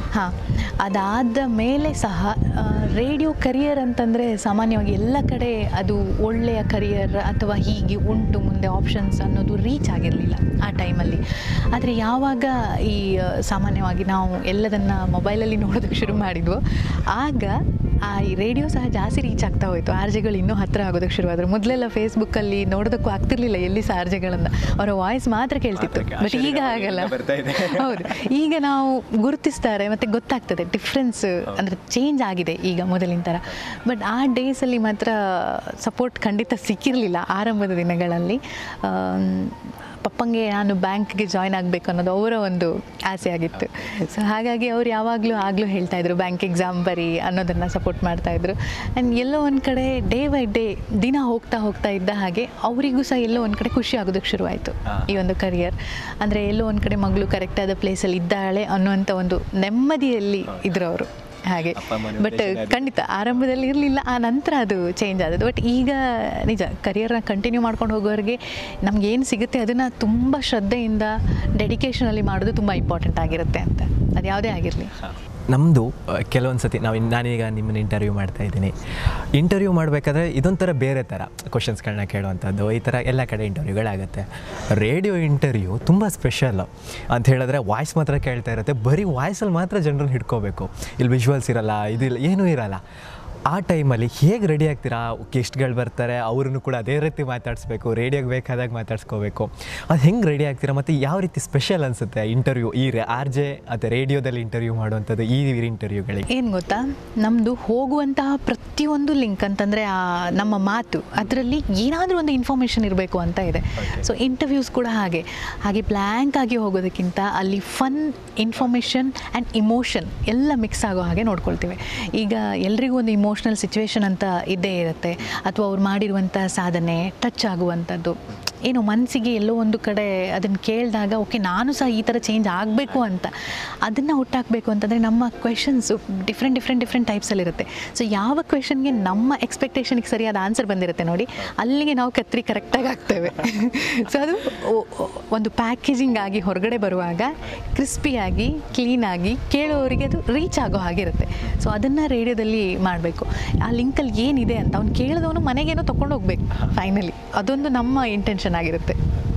ಹಾಂ ಅದಾದ ಮೇಲೆ ಸಹ ರೇಡಿಯೋ ಕರಿಯರ್ ಅಂತಂದರೆ ಸಾಮಾನ್ಯವಾಗಿ ಎಲ್ಲ ಕಡೆ ಅದು ಒಳ್ಳೆಯ ಕರಿಯರ್ ಅಥವಾ ಹೀಗೆ ಉಂಟು ಮುಂದೆ ಆಪ್ಷನ್ಸ್ ಅನ್ನೋದು ರೀಚ್ ಆಗಿರಲಿಲ್ಲ ಆ ಟೈಮಲ್ಲಿ ಆದರೆ ಯಾವಾಗ ಈ ಆ, ಸಾಮಾನ್ಯವಾಗಿ ನಾವು ಎಲ್ಲದನ್ನು ಮೊಬೈಲಲ್ಲಿ ನೋಡೋದಕ್ಕೆ ಶುರು ಮಾಡಿದ್ವೋ ಆಗ ಆ ಈ ರೇಡಿಯೋ ಸಹ ಜಾಸ್ತಿ ರೀಚ್ ಆಗ್ತಾ ಹೋಯಿತು ಆರ್ಜೆಗಳು ಇನ್ನೂ ಹತ್ತಿರ ಆಗೋದಕ್ಕೆ ಶುರುವಾದರು ಮೊದಲೆಲ್ಲ ಫೇಸ್ಬುಕ್ಕಲ್ಲಿ ನೋಡೋದಕ್ಕೂ ಆಗ್ತಿರ್ಲಿಲ್ಲ ಎಲ್ಲಿ ಸಹ ಆರ್ಜೆಗಳನ್ನು ಅವರ ವಾಯ್ಸ್ ಮಾತ್ರ ಕೇಳ್ತಿತ್ತು ಮಾತ್ರ ಬಟ್ ಈಗ ಹಾಗಲ್ಲ ಬರ್ತಾ ಇದೆ. ಹೌದು ಈಗ ನಾವು ಗುರುತಿಸ್ತಾರೆ ಮತ್ತು ಗೊತ್ತಾಗ್ತದೆ ಡಿಫ್ರೆನ್ಸ್ ಅಂದರೆ ಚೇಂಜ್ ಆಗಿದೆ ಈಗ ಮೊದಲಿನ ಥರ ಬಟ್ ಆ ಡೇಸಲ್ಲಿ ಮಾತ್ರ ಸಪೋರ್ಟ್ ಖಂಡಿತ ಸಿಕ್ಕಿರಲಿಲ್ಲ ಆರಂಭದ ದಿನಗಳಲ್ಲಿ ಆಮ್, ಪಪ್ಪಂಗೆ ನಾನು ಬ್ಯಾಂಕ್ಗೆ ಜಾಯ್ನ್ ಆಗಬೇಕು ಅನ್ನೋದು ಅವರ ಒಂದು ಆಸೆ ಆಗಿತ್ತು ಸೊ ಹಾಗಾಗಿ ಅವ್ರು ಯಾವಾಗಲೂ ಆಗಲೂ ಹೇಳ್ತಾ ಇದ್ರು ಬ್ಯಾಂಕ್ ಎಕ್ಸಾಮ್ ಬರಿ ಅನ್ನೋದನ್ನು ಸಪೋರ್ಟ್ ಮಾಡ್ತಾಯಿದ್ರು ಆ್ಯಂಡ್ ಎಲ್ಲೋ ಒಂದು ಕಡೆ ಡೇ ಬೈ ಡೇ ದಿನ ಹೋಗ್ತಾ ಹೋಗ್ತಾ ಇದ್ದ ಹಾಗೆ ಅವರಿಗೂ ಸಹ ಎಲ್ಲೋ ಒಂದು ಕಡೆ ಖುಷಿ ಆಗೋದಕ್ಕೆ ಶುರುವಾಯಿತು ಈ ಒಂದು ಕರಿಯರ್ ಅಂದರೆ ಎಲ್ಲೋ ಒಂದು ಕಡೆ ಮಗಳು ಕರೆಕ್ಟಾದ ಪ್ಲೇಸಲ್ಲಿ ಇದ್ದಾಳೆ ಅನ್ನುವಂಥ ಒಂದು ನೆಮ್ಮದಿಯಲ್ಲಿ ಇದ್ರು ಅವರು ಹಾಗೆ ಅಪ್ಪ ಅಮ್ಮನ ಬಟ್ ಉದ್ದೇಶ ಅದು. ಖಂಡಿತ ಆರಂಭದಲ್ಲಿ ಇರಲಿಲ್ಲ ಆ ನಂತರ ಅದು ಚೇಂಜ್ ಆದದ್ದು ಬಟ್ ಈಗ ನಿಜ ಕರಿಯರ್ನ ಕಂಟಿನ್ಯೂ ಮಾಡ್ಕೊಂಡು ಹೋಗೋರಿಗೆ ನಮ್ಗೆ ಏನು ಸಿಗುತ್ತೆ ಅದನ್ನು ತುಂಬ ಶ್ರದ್ಧೆಯಿಂದ ಡೆಡಿಕೇಶನಲ್ಲಿ ಮಾಡೋದು ತುಂಬ ಇಂಪಾರ್ಟೆಂಟ್ ಆಗಿರುತ್ತೆ ಅಂತ ಅದು ಯಾವುದೇ ಆಗಿರಲಿ ನಮ್ಮದು ಕೆಲವೊಂದು ಸತಿ ನಾವು ನಾನೀಗ ನಿಮ್ಮನ್ನ ಇಂಟರ್ವ್ಯೂ ಮಾಡ್ತಾ ಇದ್ದೀನಿ ಇಂಟರ್ವ್ಯೂ ಮಾಡಬೇಕಾದ್ರೆ ಇದೊಂಥರ ಬೇರೆ ಥರ ಕ್ವಶನ್ಸ್ಗಳನ್ನ ಕೇಳುವಂಥದ್ದು ಈ ಥರ ಎಲ್ಲ ಕಡೆ ಇಂಟರ್ವ್ಯೂಗಳಾಗುತ್ತೆ ರೇಡಿಯೋ ಇಂಟರ್ವ್ಯೂ ತುಂಬ ಸ್ಪೆಷಲ್ ಅಂತ ಹೇಳಿದ್ರೆ ವಾಯ್ಸ್ ಮಾತ್ರ ಕೇಳ್ತಾ ಇರುತ್ತೆ ಬರೀ ವಾಯ್ಸಲ್ಲಿ ಮಾತ್ರ ಜನರನ್ನ ಹಿಡ್ಕೋಬೇಕು ಇಲ್ಲಿ ವಿಜುವಲ್ಸ್ ಇರಲ್ಲ ಇದಿಲ್ಲ ಏನೂ ಇರಲ್ಲ ಆ ಟೈಮಲ್ಲಿ ಹೇಗೆ ರೆಡಿ ಆಗ್ತೀರಾ ಗೆಸ್ಟ್ಗಳು ಬರ್ತಾರೆ ಅವ್ರನ್ನು ಕೂಡ ಅದೇ ರೀತಿ ಮಾತಾಡಿಸ್ಬೇಕು ರೇಡಿಯೋಗೆ ಬೇಕಾದಾಗ ಮಾತಾಡ್ಸ್ಕೋಬೇಕು ಅದು ಹೆಂಗೆ ರೆಡಿ ಆಗ್ತೀರಾ ಮತ್ತು ಯಾವ ರೀತಿ ಸ್ಪೆಷಲ್ ಅನಿಸುತ್ತೆ ಇಂಟರ್ವ್ಯೂ ಈ ಆರ್ ಜೆ ಮತ್ತು ರೇಡಿಯೋದಲ್ಲಿ ಇಂಟರ್ವ್ಯೂ ಮಾಡುವಂಥದ್ದು ಈ ಇಂಟರ್ವ್ಯೂಗಳಿಗೆ ಏನು ಗೊತ್ತಾ ನಮ್ಮದು ಹೋಗುವಂತಹ ಪ್ರತಿಯೊಂದು ಲಿಂಕ್ ಅಂತಂದರೆ ಆ ನಮ್ಮ ಮಾತು ಅದರಲ್ಲಿ ಏನಾದರೂ ಒಂದು ಇನ್ಫಾರ್ಮೇಷನ್ ಇರಬೇಕು ಅಂತ ಇದೆ ಸೊ ಇಂಟರ್ವ್ಯೂಸ್ ಕೂಡ ಹಾಗೆ ಹಾಗೆ ಬ್ಲ್ಯಾಂಕ್ ಆಗಿ ಹೋಗೋದಕ್ಕಿಂತ ಅಲ್ಲಿ ಫನ್ ಇನ್ಫಾರ್ಮೇಷನ್ ಆ್ಯಂಡ್ ಇಮೋಷನ್ ಎಲ್ಲ ಮಿಕ್ಸ್ ಆಗೋ ಹಾಗೆ ನೋಡ್ಕೊಳ್ತೀವಿ ಈಗ ಎಲ್ರಿಗೂ ಒಂದು ಇಮೋಷ್ನಲ್ ಸಿಚುವೇಶನ್ ಅಂತ ಇದ್ದೇ ಇರುತ್ತೆ ಅಥವಾ ಅವ್ರು ಮಾಡಿರುವಂಥ ಸಾಧನೆ ಟಚ್ ಆಗುವಂಥದ್ದು ಏನು ಮನಸ್ಸಿಗೆ ಎಲ್ಲೋ ಒಂದು ಕಡೆ ಅದನ್ನು ಕೇಳಿದಾಗ ಓಕೆ ನಾನು ಸಹ ಈ ಥರ ಚೇಂಜ್ ಆಗಬೇಕು ಅಂತ ಅದನ್ನು ಹುಟ್ಟಾಕಬೇಕು ಅಂತಂದರೆ ನಮ್ಮ ಕ್ವೆಶನ್ಸು ಡಿಫ್ರೆಂಟ್ ಡಿಫ್ರೆಂಟ್ ಡಿಫ್ರೆಂಟ್ ಟೈಪ್ಸಲ್ಲಿರುತ್ತೆ ಸೊ ಯಾವ ಕ್ವೆಶನ್ಗೆ ನಮ್ಮ ಎಕ್ಸ್ಪೆಕ್ಟೇಷನ್ಗೆ ಸರಿಯಾದ ಆನ್ಸರ್ ಬಂದಿರುತ್ತೆ ನೋಡಿ ಅಲ್ಲಿಗೆ ನಾವು ಕತ್ರಿ ಕರೆಕ್ಟಾಗಿ ಆಗ್ತೇವೆ ಸೊ ಅದು ಒ- ಒ- ಒಂದು ಪ್ಯಾಕೇಜಿಂಗ್ ಆಗಿ ಹೊರಗಡೆ ಬರುವಾಗ ಕ್ರಿಸ್ಪಿಯಾಗಿ ಕ್ಲೀನಾಗಿ ಕೇಳೋರಿಗೆ ಅದು ರೀಚ್ ಆಗೋ ಹಾಗಿರುತ್ತೆ ಸೊ ಅದನ್ನು ರೇಡಿಯೋದಲ್ಲಿ ಮಾಡಬೇಕು ಆ ಲಿಂಕಲ್ಲಿ ಏನಿದೆ ಅಂತ ಅವ್ನು ಕೇಳಿದವನು ಮನೆಗೇನೋ ತೊಗೊಂಡು ಹೋಗ್ಬೇಕು ಫೈನಲಿ ಅದೊಂದು ನಮ್ಮ ಇಂಟೆನ್ಷನ್ ಆಗಿರುತ್ತೆ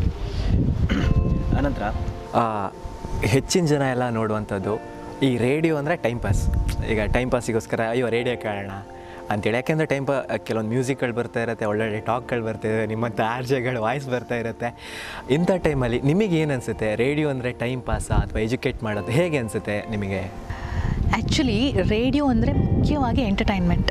ಅನಂತರ ಹೆಚ್ಚಿನ ಜನ ಎಲ್ಲ ನೋಡುವಂಥದ್ದು ಈ ರೇಡಿಯೋ ಅಂದರೆ ಟೈಮ್ ಪಾಸ್ ಈಗ ಟೈಮ್ ಪಾಸಿಗೋಸ್ಕರ ಅಯ್ಯೋ ರೇಡಿಯೋ ಕೇಳೋಣ ಅಂತೇಳಿ ಯಾಕೆಂದರೆ ಟೈಮ್ ಪಾ ಕೆಲವೊಂದು ಮ್ಯೂಸಿಕ್ಗಳು ಬರ್ತಾ ಇರುತ್ತೆ ಒಳ್ಳೊಳ್ಳೆ ಟಾಕ್ಗಳು ಬರ್ತಾ ಇದೆ ನಿಮ್ಮಂಥ ಆರ್ಜೆಗಳು ವಾಯ್ಸ್ ಬರ್ತಾ ಇರುತ್ತೆ ಇಂಥ ಟೈಮಲ್ಲಿ ನಿಮಗೆ ಏನು ಅನಿಸುತ್ತೆ ರೇಡಿಯೋ ಅಂದರೆ ಟೈಮ್ ಪಾಸಾ ಅಥವಾ ಎಜುಕೇಟ್ ಮಾಡೋದು ಹೇಗೆ ಅನಿಸುತ್ತೆ ನಿಮಗೆ ಆ್ಯಕ್ಚುಲಿ ರೇಡಿಯೋ ಅಂದರೆ ಮುಖ್ಯವಾಗಿ ಎಂಟರ್ಟೈನ್ಮೆಂಟ್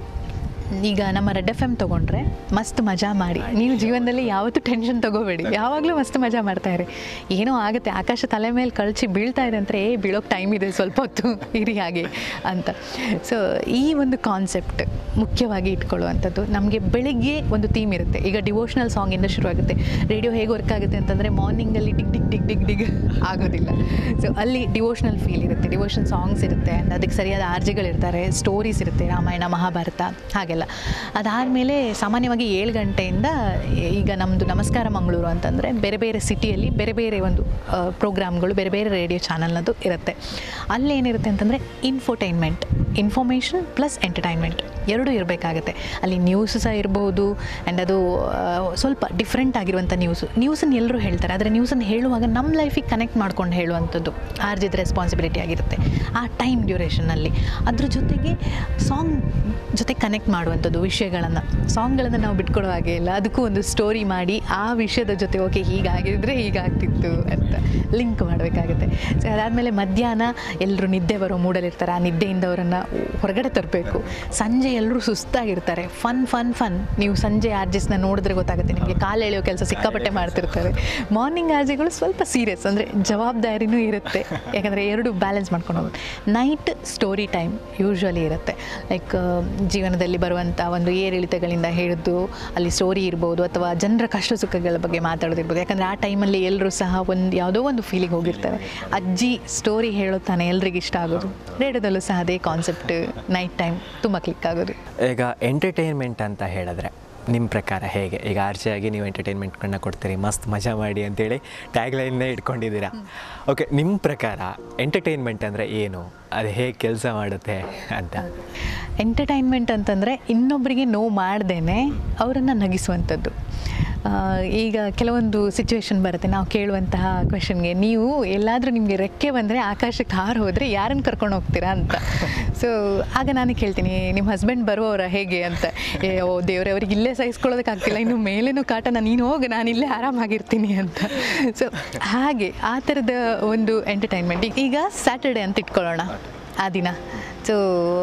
ಈಗ ನಮ್ಮ ರೆಡ್ ಎಫ್ ಎಮ್ ತೊಗೊಂಡ್ರೆ ಮಸ್ತ್ ಮಜಾ ಮಾಡಿ ನೀವು ಜೀವನದಲ್ಲಿ ಯಾವತ್ತೂ ಟೆನ್ಷನ್ ತೊಗೋಬೇಡಿ ಯಾವಾಗಲೂ ಮಸ್ತ್ ಮಜಾ ಮಾಡ್ತಾ ಇರಿ ಏನೋ ಆಗುತ್ತೆ ಆಕಾಶ ತಲೆ ಮೇಲೆ ಕಳಚಿ ಬೀಳ್ತಾ ಇದೆ ಅಂದರೆ ಏ ಬೀಳೋಕ್ಕೆ ಟೈಮ್ ಇದೆ ಸ್ವಲ್ಪ ಹೊತ್ತು ಇರಿ ಹಾಗೆ ಅಂತ ಸೊ ಈ ಒಂದು ಕಾನ್ಸೆಪ್ಟ್ ಮುಖ್ಯವಾಗಿ ಇಟ್ಕೊಳ್ಳುವಂಥದ್ದು ನಮಗೆ ಬೆಳಿಗ್ಗೆ ಒಂದು ಥೀಮ್ ಇರುತ್ತೆ ಈಗ ಡಿವೋಷ್ನಲ್ ಸಾಂಗಿಂದ ಶುರುವಾಗುತ್ತೆ ರೇಡಿಯೋ ಹೇಗೆ ವರ್ಕ್ ಆಗುತ್ತೆ ಅಂತಂದರೆ ಮಾರ್ನಿಂಗಲ್ಲಿ ಡಿಗ್ ಡಿಗ್ ಡಿಗ್ ಡಿಗ್ ಡಿಗ್ ಆಗೋದಿಲ್ಲ ಸೊ ಅಲ್ಲಿ ಡಿವೋಷ್ನಲ್ ಫೀಲ್ ಇರುತ್ತೆ ಡಿವೋಷನ್ ಸಾಂಗ್ಸ್ ಇರುತ್ತೆ and ಅದಕ್ಕೆ ಸರಿಯಾದ ಆರ್ಜಿಗಳಿರ್ತಾರೆ ಸ್ಟೋರೀಸ್ ಇರುತ್ತೆ ರಾಮಾಯಣ ಮಹಾಭಾರತ ಹಾಗೆಲ್ಲ ಅದಾದಮೇಲೆ ಸಾಮಾನ್ಯವಾಗಿ ಏಳು ಗಂಟೆಯಿಂದ ಈಗ ನಮ್ಮದು ನಮಸ್ಕಾರ ಮಂಗಳೂರು ಅಂತಂದರೆ ಬೇರೆ ಬೇರೆ ಸಿಟಿಯಲ್ಲಿ ಬೇರೆ ಬೇರೆ ಒಂದು ಪ್ರೋಗ್ರಾಮ್ಗಳು ಬೇರೆ ಬೇರೆ ರೇಡಿಯೋ ಚಾನಲ್ನದು ಇರುತ್ತೆ ಅಲ್ಲೇನಿರುತ್ತೆ ಅಂತಂದರೆ ಇನ್ಫೋಟೈನ್ಮೆಂಟ್ ಇನ್ಫಾರ್ಮೇಷನ್ ಪ್ಲಸ್ ಎಂಟರ್ಟೈನ್ಮೆಂಟ್ ಎರಡೂ ಇರಬೇಕಾಗತ್ತೆ ಅಲ್ಲಿ ನ್ಯೂಸ್ ಸಹ ಇರ್ಬೋದು ಆ್ಯಂಡ್ ಅದು ಆ, ಸ್ವಲ್ಪ ಡಿಫ್ರೆಂಟ್ ಆಗಿರುವಂಥ ನ್ಯೂಸು ನ್ಯೂಸನ್ನು ಎಲ್ಲರೂ ಹೇಳ್ತಾರೆ ಆದರೆ ನ್ಯೂಸನ್ನು ಹೇಳುವಾಗ ನಮ್ಮ ಲೈಫಿಗೆ ಕನೆಕ್ಟ್ ಮಾಡ್ಕೊಂಡು ಹೇಳುವಂಥದ್ದು ಆರ್ಜಿದ ರೆಸ್ಪಾನ್ಸಿಬಿಲಿಟಿ ಆಗಿರುತ್ತೆ ಆ ಟೈಮ್ ಡ್ಯೂರೇಷನ್ನಲ್ಲಿ ಅದ್ರ ಜೊತೆಗೆ ಸಾಂಗ್ ಜೊತೆ ಕನೆಕ್ಟ್ ಮಾಡುವಂಥದ್ದು ವಿಷಯಗಳನ್ನು ಸಾಂಗ್ಗಳನ್ನು ನಾವು ಬಿಟ್ಕೊಡೋ ಹಾಗೆ ಇಲ್ಲ ಅದಕ್ಕೂ ಒಂದು ಸ್ಟೋರಿ ಮಾಡಿ ಆ ವಿಷಯದ ಜೊತೆ ಓಕೆ ಹೀಗಾಗಿದ್ರೆ ಹೀಗಾಗ್ತಿತ್ತು ಅಂತ ಲಿಂಕ್ ಮಾಡಬೇಕಾಗುತ್ತೆ ಸೊ ಅದಾದಮೇಲೆ ಮಧ್ಯಾಹ್ನ ಎಲ್ಲರೂ ನಿದ್ದೆ ಬರೋ ಮೂಡಲ್ಲಿರ್ತಾರೆ ಆ ನಿದ್ದೆಯಿಂದ ಅವರನ್ನು ಹೊರಗಡೆ ತರಬೇಕು ಸಂಜೆ ಎಲ್ಲರೂ ಸುಸ್ತಾಗಿರ್ತಾರೆ ಫನ್ ಫನ್ ಫನ್ ನೀವು ಸಂಜೆ ಆರ್ಜಿಸ್ನ ನೋಡಿದ್ರೆ ಗೊತ್ತಾಗುತ್ತೆ ನಿಮಗೆ ಕಾಲು ಎಳೆಯೋ ಕೆಲಸ ಸಿಕ್ಕಾಪಟ್ಟೆ ಮಾಡ್ತಿರ್ತಾರೆ ಮಾರ್ನಿಂಗ್ ಆರ್ಜಿಗಳು ಸ್ವಲ್ಪ ಸೀರಿಯಸ್ ಅಂದರೆ ಜವಾಬ್ದಾರಿನೂ ಇರುತ್ತೆ ಯಾಕಂದರೆ ಎರಡು ಬ್ಯಾಲೆನ್ಸ್ ಮಾಡ್ಕೊಂಡು ಹೋಗೋದು ನೈಟ್ ಸ್ಟೋರಿ ಟೈಮ್ ಯೂಶ್ವಲಿ ಇರುತ್ತೆ ಲೈಕ್ ಜೀವನದಲ್ಲಿ ಬರುವಂಥ ಒಂದು ಏರಿಳಿತಗಳಿಂದ ಹಿಡಿದು ಅಲ್ಲಿ ಸ್ಟೋರಿ ಇರ್ಬೋದು ಅಥವಾ ಜನರ ಕಷ್ಟ ಸುಖಗಳ ಬಗ್ಗೆ ಮಾತಾಡೋದಿರ್ಬೋದು ಯಾಕಂದರೆ ಆ ಟೈಮಲ್ಲಿ ಎಲ್ಲರೂ ಸಹ ಒಂದು ಯಾವುದೋ ಒಂದು ಫೀಲಿಂಗ್ ಹೋಗಿರ್ತಾರೆ ಅಜ್ಜಿ ಸ್ಟೋರಿ ಹೇಳುತ್ತಾನೆ ಎಲ್ರಿಗೂ ಇಷ್ಟ ಆಗೋದು ರೇಡಿಯೋದಲ್ಲೂ ಸಹ ಅದೇ ಕಾನ್ಸೆಪ್ಟ್ ನೈಟ್ ಟೈಮ್ ತುಂಬ ಕ್ಲಿಕ್ ಆಗೋದು ಈಗ ಎಂಟರ್ಟೈನ್ಮೆಂಟ್ ಅಂತ ಹೇಳಿದ್ರೆ ನಿಮ್ಮ ಪ್ರಕಾರ ಹೇಗೆ ಈಗ ಆರ್ಚೆ ಆಗಿ ನೀವು ಎಂಟರ್ಟೈನ್ಮೆಂಟ್ಗಳನ್ನ ಕೊಡ್ತೀರಿ ಮಸ್ತ್ ಮಜಾ ಮಾಡಿ ಅಂತೇಳಿ ಟ್ಯಾಗ್ ಲೈನ್ನೇ ಇಟ್ಕೊಂಡಿದ್ದೀರಾ ಓಕೆ ನಿಮ್ಮ ಪ್ರಕಾರ ಎಂಟರ್ಟೈನ್ಮೆಂಟ್ ಅಂದರೆ ಏನು ಅದು ಹೇಗೆ ಕೆಲಸ ಮಾಡುತ್ತೆ ಅಂತ ಎಂಟರ್ಟೈನ್ಮೆಂಟ್ ಅಂತಂದರೆ ಇನ್ನೊಬ್ಬರಿಗೆ ನೋವು ಮಾಡ್ದೇನೆ ಅವರನ್ನು ನಗಿಸುವಂಥದ್ದು ಆ, ಈಗ ಕೆಲವೊಂದು ಸಿಚುವೇಶನ್ ಬರುತ್ತೆ ನಾವು ಕೇಳುವಂತಹ ಕ್ವೆಶನ್ಗೆ ನೀವು ಎಲ್ಲಾದರೂ ನಿಮಗೆ ರೆಕ್ಕೆ ಬಂದರೆ ಆಕಾಶಕ್ಕೆ ಹಾರು ಹೋದರೆ ಯಾರನ್ನು ಕರ್ಕೊಂಡು ಹೋಗ್ತೀರಾ ಅಂತ ಸೊ ಆಗ ನಾನು ಕೇಳ್ತೀನಿ ನಿಮ್ಮ ಹಸ್ಬೆಂಡ್ ಬರುವವರ ಹೇಗೆ ಅಂತ ಏ ಓ ದೇವ್ರೆ ಅವ್ರಿಗೆ ಇಲ್ಲೇ ಸಹಿಸ್ಕೊಳ್ಳೋದಕ್ಕಾಗ್ತಿಲ್ಲ ಇನ್ನು ಮೇಲೇನೂ ಕಾಟನ ನೀನು ಹೋಗು ನಾನು ಇಲ್ಲೇ ಆರಾಮಾಗಿರ್ತೀನಿ ಅಂತ ಸೊ ಹಾಗೆ ಆ ಥರದ ಒಂದು ಎಂಟರ್ಟೈನ್ಮೆಂಟ್ ಈಗ ಸ್ಯಾಟರ್ಡೆ ಅಂತ ಇಟ್ಕೊಳ್ಳೋಣ ಆ ದಿನ ಸೊ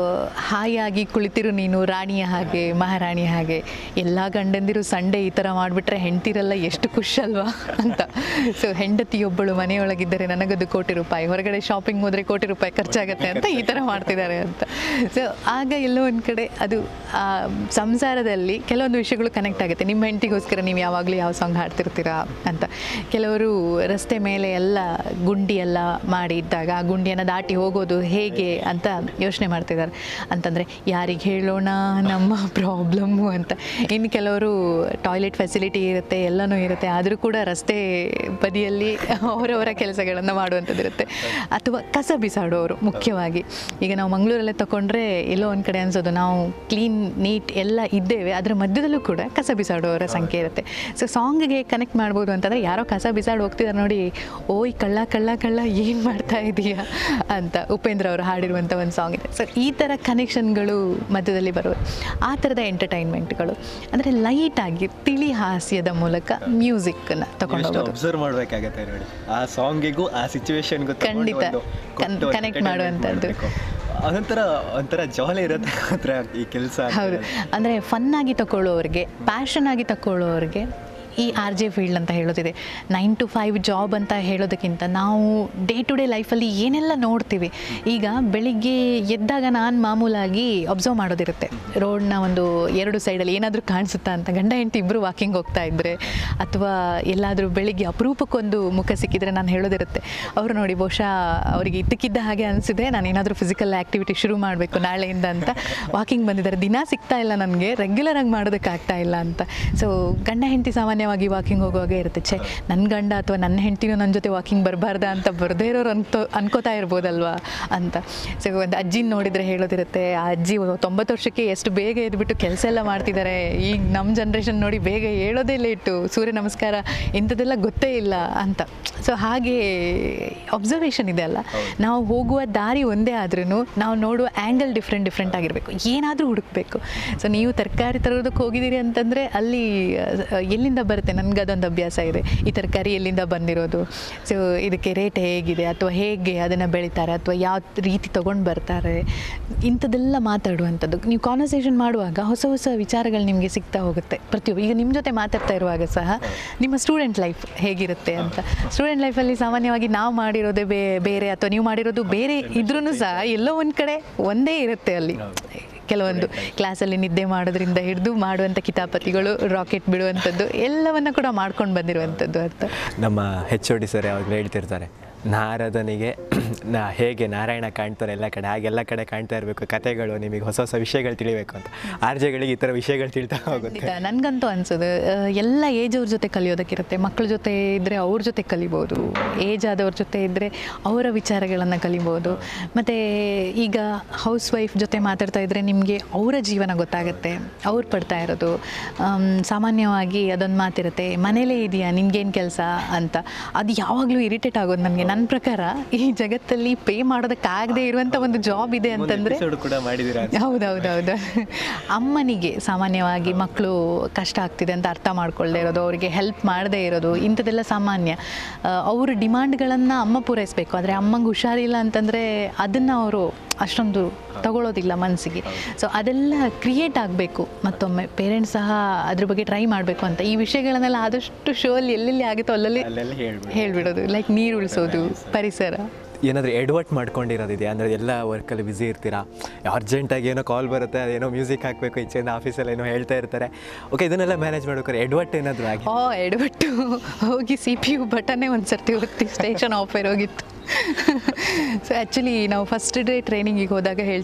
ಹಾಯಾಗಿ ಕುಳಿತಿರು ನೀನು ರಾಣಿಯ ಹಾಗೆ ಮಹಾರಾಣಿಯ ಹಾಗೆ ಎಲ್ಲ ಗಂಡಂದಿರು ಸಂಡೇ ಈ ಥರ ಮಾಡಿಬಿಟ್ರೆ ಹೆಂಡ್ತಿರಲ್ಲ ಎಷ್ಟು ಖುಷಿ ಅಲ್ವಾ ಅಂತ ಸೊ ಹೆಂಡತಿಯೊಬ್ಬಳು ಮನೆಯೊಳಗಿದ್ದರೆ ನನಗದು ಕೋಟಿ ರೂಪಾಯಿ ಹೊರಗಡೆ ಶಾಪಿಂಗ್ ಹೋದರೆ ಕೋಟಿ ರೂಪಾಯಿ ಖರ್ಚಾಗತ್ತೆ ಅಂತ ಈ ಥರ ಮಾಡ್ತಿದ್ದಾರೆ ಅಂತ ಸೊ ಆಗ ಎಲ್ಲೋ ಒಂದು ಕಡೆ ಅದು ಆ ಸಂಸಾರದಲ್ಲಿ ಕೆಲವೊಂದು ವಿಷಯಗಳು ಕನೆಕ್ಟ್ ಆಗುತ್ತೆ ನಿಮ್ಮ ಹೆಂಡತಿಗೋಸ್ಕರ ನೀವು ಯಾವಾಗಲೂ ಯಾವ ಸಾಂಗ್ ಹಾಡ್ತಿರ್ತೀರಾ ಅಂತ ಕೆಲವರು ರಸ್ತೆ ಮೇಲೆ ಎಲ್ಲ ಗುಂಡಿ ಎಲ್ಲ ಮಾಡಿ ಇದ್ದಾಗ ಆ ಗುಂಡಿಯನ್ನು ದಾಟಿ ಹೋಗೋದು ಹೇಗೆ ಅಂತ ಯೋಚನೆ ಮಾಡ್ತಿದ್ದಾರೆ ಅಂತಂದರೆ ಯಾರಿಗೆ ಹೇಳೋಣ ನಮ್ಮ ಪ್ರಾಬ್ಲಮ್ಮು ಅಂತ ಇನ್ನು ಕೆಲವರು ಟಾಯ್ಲೆಟ್ ಫೆಸಿಲಿಟಿ ಇರುತ್ತೆ ಎಲ್ಲನೂ ಇರುತ್ತೆ ಆದರೂ ಕೂಡ ರಸ್ತೆ ಬದಿಯಲ್ಲಿ ಅವರವರ ಕೆಲಸಗಳನ್ನು ಮಾಡುವಂಥದ್ದು ಇರುತ್ತೆ ಅಥವಾ ಕಸ ಬಿಸಾಡೋರು ಮುಖ್ಯವಾಗಿ ಈಗ ನಾವು ಮಂಗಳೂರಲ್ಲೇ ತಗೊಂಡ್ರೆ ಎಲ್ಲೋ ಒಂದು ಕಡೆ ಅನ್ಸೋದು ನಾವು ಕ್ಲೀನ್ ನೀಟ್ ಎಲ್ಲ ಇದ್ದೇವೆ ಅದರ ಮಧ್ಯದಲ್ಲೂ ಕೂಡ ಕಸ ಬಿಸಾಡೋರ ಸಂಖ್ಯೆ ಇರುತ್ತೆ ಸೊ ಸಾಂಗ್ಗೆ ಕನೆಕ್ಟ್ ಮಾಡ್ಬೋದು ಅಂತಂದರೆ ಯಾರೋ ಕಸ ಬಿಸಾಡಿ ಹೋಗ್ತಿದ್ದಾರೆ ನೋಡಿ ಓಯ್ ಕಳ್ಳ ಕಳ್ಳ ಕಳ್ಳ ಏನು ಮಾಡ್ತಾ ಇದೀಯಾ ಅಂತ ಉಪೇಂದ್ರ ಅವರು ಹಾಡಿರುವಂಥ ಒಂದು ಸಾಂಗ್ ಇದೆ ಸೊ ಈ ಥರ ಕನೆಕ್ಷನ್ಗಳು ಮಧ್ಯದಲ್ಲಿ ಬರೋದು ಆ ಥರದ ಎಂಟರ್ಟೈನ್ಮೆಂಟ್ಗಳು ಅಂದರೆ ಲೈಟಾಗಿ ತಿಳಿ ಹಾಸ್ಯದ ಮೂಲಕ ಮ್ಯೂಸಿಕ್ಕನ್ನು ತಗೊಂಡು ಹೋಗೋದು ಅಬ್ಸರ್ವ್ ಮಾಡಬೇಕಾಗತ್ತೆ ನೋಡಿ ಆ ಸಾಂಗಿಗೂ ಆ ಸಿಚುವೇಶನ್ಗೂ ಖಂಡಿತ. ಕನ್- connect ಮಾಡುವಂಥದ್ದು. ಅದೊಂಥರ ಒಂಥರ ಜಾಲಿ ಇರುತ್ತೆ ಮಾತ್ರ ಈ ಕೆಲಸ ಹೌದು ಅಂದರೆ ಫನ್ನಾಗಿ ತಗೊಳ್ಳೋರಿಗೆ ಪ್ಯಾಷನ್ ಆಗಿ ತಗೊಳ್ಳೋರಿಗೆ ಈ ಆರ್ ಜೆ ಫೀಲ್ಡ್ ಅಂತ ಹೇಳೋದಿದೆ ನೈನ್ ಟು ಫೈವ್ ಜಾಬ್ ಅಂತ ಹೇಳೋದಕ್ಕಿಂತ ನಾವು ಡೇ ಟು ಡೇ ಲೈಫಲ್ಲಿ ಏನೆಲ್ಲ ನೋಡ್ತೀವಿ ಈಗ ಬೆಳಿಗ್ಗೆ ಎದ್ದಾಗ ನಾನು ಮಾಮೂಲಾಗಿ ಅಬ್ಸರ್ವ್ ಮಾಡೋದಿರುತ್ತೆ ರೋಡ್ನ ಒಂದು ಎರಡು ಸೈಡಲ್ಲಿ ಏನಾದರೂ ಕಾಣಿಸುತ್ತಾ ಅಂತ ಗಂಡ ಹೆಂಡತಿ ಇಬ್ಬರು ವಾಕಿಂಗ್ ಹೋಗ್ತಾ ಇದ್ದರೆ ಅಥವಾ ಎಲ್ಲಾದರೂ ಬೆಳಿಗ್ಗೆ ಅಪರೂಪಕ್ಕೊಂದು ಮುಖ ಸಿಕ್ಕಿದ್ರೆ ನಾನು ಹೇಳೋದಿರುತ್ತೆ ಅವರು ನೋಡಿ ಬಹುಶಃ ಅವರಿಗೆ ಇದ್ದಕ್ಕಿದ್ದ ಹಾಗೆ ಅನಿಸಿದೆ ನಾನು ಏನಾದರೂ ಫಿಸಿಕಲ್ ಆ್ಯಕ್ಟಿವಿಟಿ ಶುರು ಮಾಡಬೇಕು ನಾಳೆಯಿಂದ ಅಂತ ವಾಕಿಂಗ್ ಬಂದಿದ್ದಾರೆ ದಿನ ಸಿಗ್ತಾ ಇಲ್ಲ ನನಗೆ ರೆಗ್ಯುಲರ್ ಆಗಿ ಮಾಡೋದಕ್ಕಾಗ್ತಾ ಇಲ್ಲ ಅಂತ ಸೊ ಗಂಡ ಹೆಂಡತಿ ಸಾಮಾನ್ಯವಾಗಿ ವಾಕಿಂಗ್ ಹೋಗುವಾಗ ಇರುತ್ತೆ ಛೇ ನನ್ನ ಗಂಡ ಅಥವಾ ನನ್ನ ಹೆಂಡತಿನೂ ನನ್ನ ಜೊತೆ ವಾಕಿಂಗ್ ಬರಬಾರ್ದ ಅಂತ ಬರದೇ ಇರೋರು ಅಂತೋ ಅನ್ಕೋತಾ ಇರ್ಬೋದಲ್ವಾ ಅಂತ ಸೊ ಒಂದು ಅಜ್ಜಿನ ನೋಡಿದರೆ ಹೇಳೋದಿರುತ್ತೆ ಆ ಅಜ್ಜಿ ತೊಂಬತ್ತು ವರ್ಷಕ್ಕೆ ಎಷ್ಟು ಬೇಗ ಎದ್ಬಿಟ್ಟು ಕೆಲಸ ಎಲ್ಲ ಮಾಡ್ತಿದ್ದಾರೆ ಈಗ ನಮ್ಮ ಜನ್ರೇಷನ್ ನೋಡಿ ಬೇಗ ಹೇಳೋದೇ ಲೇಟು ಸೂರ್ಯ ನಮಸ್ಕಾರ ಇಂಥದ್ದೆಲ್ಲ ಗೊತ್ತೇ ಇಲ್ಲ ಅಂತ ಸೊ ಹಾಗೆ ಅಬ್ಸರ್ವೇಷನ್ ಇದೆ ಅಲ್ಲ ನಾವು ಹೋಗುವ ದಾರಿ ಒಂದೇ ಆದ್ರೂ ನಾವು ನೋಡುವ ಆ್ಯಂಗಲ್ ಡಿಫ್ರೆಂಟ್ ಡಿಫ್ರೆಂಟ್ ಆಗಿರಬೇಕು ಏನಾದರೂ ಹುಡುಕಬೇಕು ಸೊ ನೀವು ತರಕಾರಿ ತರೋದಕ್ಕೆ ಹೋಗಿದ್ದೀರಿ ಅಂತಂದರೆ ಅಲ್ಲಿ ಅಹ್, ಎಲ್ಲಿಂದ ಬರುತ್ತೆ ನನಗೆ ಅದೊಂದು ಅಭ್ಯಾಸ ಇದೆ ಈ ತರಕಾರಿ ಎಲ್ಲಿಂದ ಬಂದಿರೋದು ಸೊ ಇದಕ್ಕೆ ರೇಟ್ ಹೇಗಿದೆ ಅಥವಾ ಹೇಗೆ ಅದನ್ನು ಬೆಳೀತಾರೆ ಅಥವಾ ಯಾವ ರೀತಿ ತೊಗೊಂಡು ಬರ್ತಾರೆ ಇಂಥದ್ದೆಲ್ಲ ಮಾತಾಡುವಂಥದ್ದು ನೀವು ಕಾನ್ವರ್ಸೇಷನ್ ಮಾಡುವಾಗ ಹೊಸ ಹೊಸ ವಿಚಾರಗಳು ನಿಮಗೆ ಸಿಗ್ತಾ ಹೋಗುತ್ತೆ ಪ್ರತಿಯೊಬ್ಬ ಈಗ ನಿಮ್ಮ ಜೊತೆ ಮಾತಾಡ್ತಾ ಇರುವಾಗ ಸಹ ನಿಮ್ಮ ಸ್ಟೂಡೆಂಟ್ ಲೈಫ್ ಹೇಗಿರುತ್ತೆ ಅಂತ ಸ್ಟೂಡೆಂಟ್ ಲೈಫಲ್ಲಿ ಸಾಮಾನ್ಯವಾಗಿ ನಾವು ಮಾಡಿರೋದೇ ಬೇ ಬೇರೆ ಅಥವಾ ನೀವು ಮಾಡಿರೋದು ಬೇರೆ ಇದ್ರೂ ಸಹ ಎಲ್ಲೋ ಒಂದು ಕಡೆ ಒಂದೇ ಇರುತ್ತೆ ಅಲ್ಲಿ ಕೆಲವೊಂದು ಕ್ಲಾಸಲ್ಲಿ ನಿದ್ದೆ ಮಾಡೋದ್ರಿಂದ ಹಿಡಿದು ಮಾಡುವಂಥ ಕಿತಾಪತಿಗಳು ರಾಕೆಟ್ ಬಿಡುವಂಥದ್ದು ಎಲ್ಲವನ್ನ ಕೂಡ ಮಾಡ್ಕೊಂಡು ಬಂದಿರುವಂಥದ್ದು ಅಂತ ನಮ್ಮ ಹೆಚ್ ಒ ಡಿ ಸರ್ ಯಾವಾಗಲೂ ಹೇಳ್ತಿರ್ತಾರೆ ನಾರದನಿಗೆ ನಾ ಹೇಗೆ ನಾರಾಯಣ ಕಾಣ್ತಾರೆ ಎಲ್ಲ ಕಡೆ ಹಾಗೆಲ್ಲ ಕಡೆ ಕಾಣ್ತಾ ಇರಬೇಕು ಕತೆಗಳು ನಿಮಗೆ ಹೊಸ ಹೊಸ ವಿಷಯಗಳು ತಿಳಿಬೇಕು ಅಂತ ಆರ್ಜೆಗಳಿಗೆ ಈ ಥರ ವಿಷಯಗಳು ತಿಳ್ತಾ ಹೋಗುತ್ತೆ ಖಂಡಿತ ನನಗಂತೂ ಅನ್ಸೋದು ಆ, ಎಲ್ಲ ಏಜ್ ಅವ್ರ ಜೊತೆ ಕಲಿಯೋದಕ್ಕಿರುತ್ತೆ ಮಕ್ಕಳ ಜೊತೆ ಇದ್ದರೆ ಅವ್ರ ಜೊತೆ ಕಲಿಬೋದು ಏಜ್ ಆದವ್ರ ಜೊತೆ ಇದ್ದರೆ ಅವರ ವಿಚಾರಗಳನ್ನು ಕಲಿಬೋದು ಮತ್ತು ಈಗ ಹೌಸ್ ವೈಫ್ ಜೊತೆ ಮಾತಾಡ್ತಾ ಇದ್ದರೆ ನಿಮಗೆ ಅವರ ಜೀವನ ಗೊತ್ತಾಗುತ್ತೆ ಅವ್ರು ಪಡ್ತಾ ಇರೋದು ಆಮ್, ಸಾಮಾನ್ಯವಾಗಿ ಅದೊಂದು ಮಾತಿರುತ್ತೆ ಮನೇಲೇ ಇದೆಯಾ ನಿನ್ಗೇನು ಕೆಲಸ ಅಂತ ಅದು ಯಾವಾಗಲೂ ಇರಿಟೇಟ್ ಆಗೋದು ನನಗೆ ನನ್ನ ಪ್ರಕಾರ ಈ ಜಗತ್ತಲ್ಲಿ ಪೇ ಮಾಡೋದಕ್ಕಾಗದೇ ಇರುವಂಥ ಒಂದು ಜಾಬ್ ಇದೆ ಅಂತಂದರೆ ಎಪಿಸೋಡ್ ಕೂಡ ಮಾಡಿದ್ದೀರಾ ಹೌದೌದೌದು ಅಮ್ಮನಿಗೆ ಸಾಮಾನ್ಯವಾಗಿ ಮಕ್ಕಳು ಕಷ್ಟ ಆಗ್ತಿದೆ ಅಂತ ಅರ್ಥ ಮಾಡ್ಕೊಳ್ಳದೆ ಇರೋದು ಅವರಿಗೆ ಹೆಲ್ಪ್ ಮಾಡದೇ ಇರೋದು ಇಂಥದ್ದೆಲ್ಲ ಸಾಮಾನ್ಯ ಆ, ಅವ್ರ ಡಿಮಾಂಡ್ಗಳನ್ನು ಅಮ್ಮ ಪೂರೈಸಬೇಕು ಆದರೆ ಅಮ್ಮಂಗೆ ಹುಷಾರಿಲ್ಲ ಅಂತಂದರೆ ಅದನ್ನು ಅವರು ಅಷ್ಟೊಂದು ತಗೊಳ್ಳೋದಿಲ್ಲ ಮನಸ್ಸಿಗೆ ಸೊ ಅದೆಲ್ಲ ಕ್ರಿಯೇಟ್ ಆಗಬೇಕು ಮತ್ತೊಮ್ಮೆ ಪೇರೆಂಟ್ಸ್ ಸಹ ಅದ್ರ ಬಗ್ಗೆ ಟ್ರೈ ಮಾಡಬೇಕು ಅಂತ ಈ ವಿಷಯಗಳನ್ನೆಲ್ಲ ಆದಷ್ಟು ಶೋ ಅಲ್ಲಿ ಎಲ್ಲೆಲ್ಲಿ ಆಗುತ್ತೋ ಅಲ್ಲಲ್ಲಿ ಅಲ್ಲೆಲ್ಲ ಹೇಳ್ಬಿಡಿ ಹೇಳ್ಬಿಡೋದು ಲೈಕ್ ನೀರು ಉಳಿಸೋದು ಪರಿಸರ ಏನಾದರೂ ಎಡ್ವರ್ಟ್ ಮಾಡ್ಕೊಂಡಿರೋದಿದೆಯಾ ಅಂದರೆ ಎಲ್ಲ ವರ್ಕಲ್ಲಿ ಬ್ಯುಸಿ ಇರ್ತೀರಾ ಅರ್ಜೆಂಟಾಗಿ ಏನೋ ಕಾಲ್ ಬರುತ್ತೆ ಅದೇನೋ ಮ್ಯೂಸಿಕ್ ಹಾಕಬೇಕು ಈಚೆಯಿಂದ ಆಫೀಸಲ್ಲಿ ಏನೋ ಹೇಳ್ತಾ ಇರ್ತಾರೆ ಓಕೆ ಇದನ್ನೆಲ್ಲ ಮ್ಯಾನೇಜ್ ಮಾಡ್ಬೇಕಾದ್ರೆ ಎಡ್ವರ್ಟ್ ಏನಾದರೂ ಆಗಿ ಓ ಎಡಬಿಟ್ಟು ಹೋಗಿ ಸಿ ಪಿ ಯು ಬಟನ್ನೇ ಒಂದು ಸರ್ತಿ ಒತ್ತಿ ಸ್ಟೇಷನ್ ಆಫ್ ಹೋಗಿತ್ತು ಸೊ ಆ್ಯಕ್ಚುಲಿ ನಾವು ಫಸ್ಟ್ ಡೇ ಟ್ರೈನಿಂಗಿಗೆ ಹೋದಾಗ ಹೇಳ್ತೀವಿ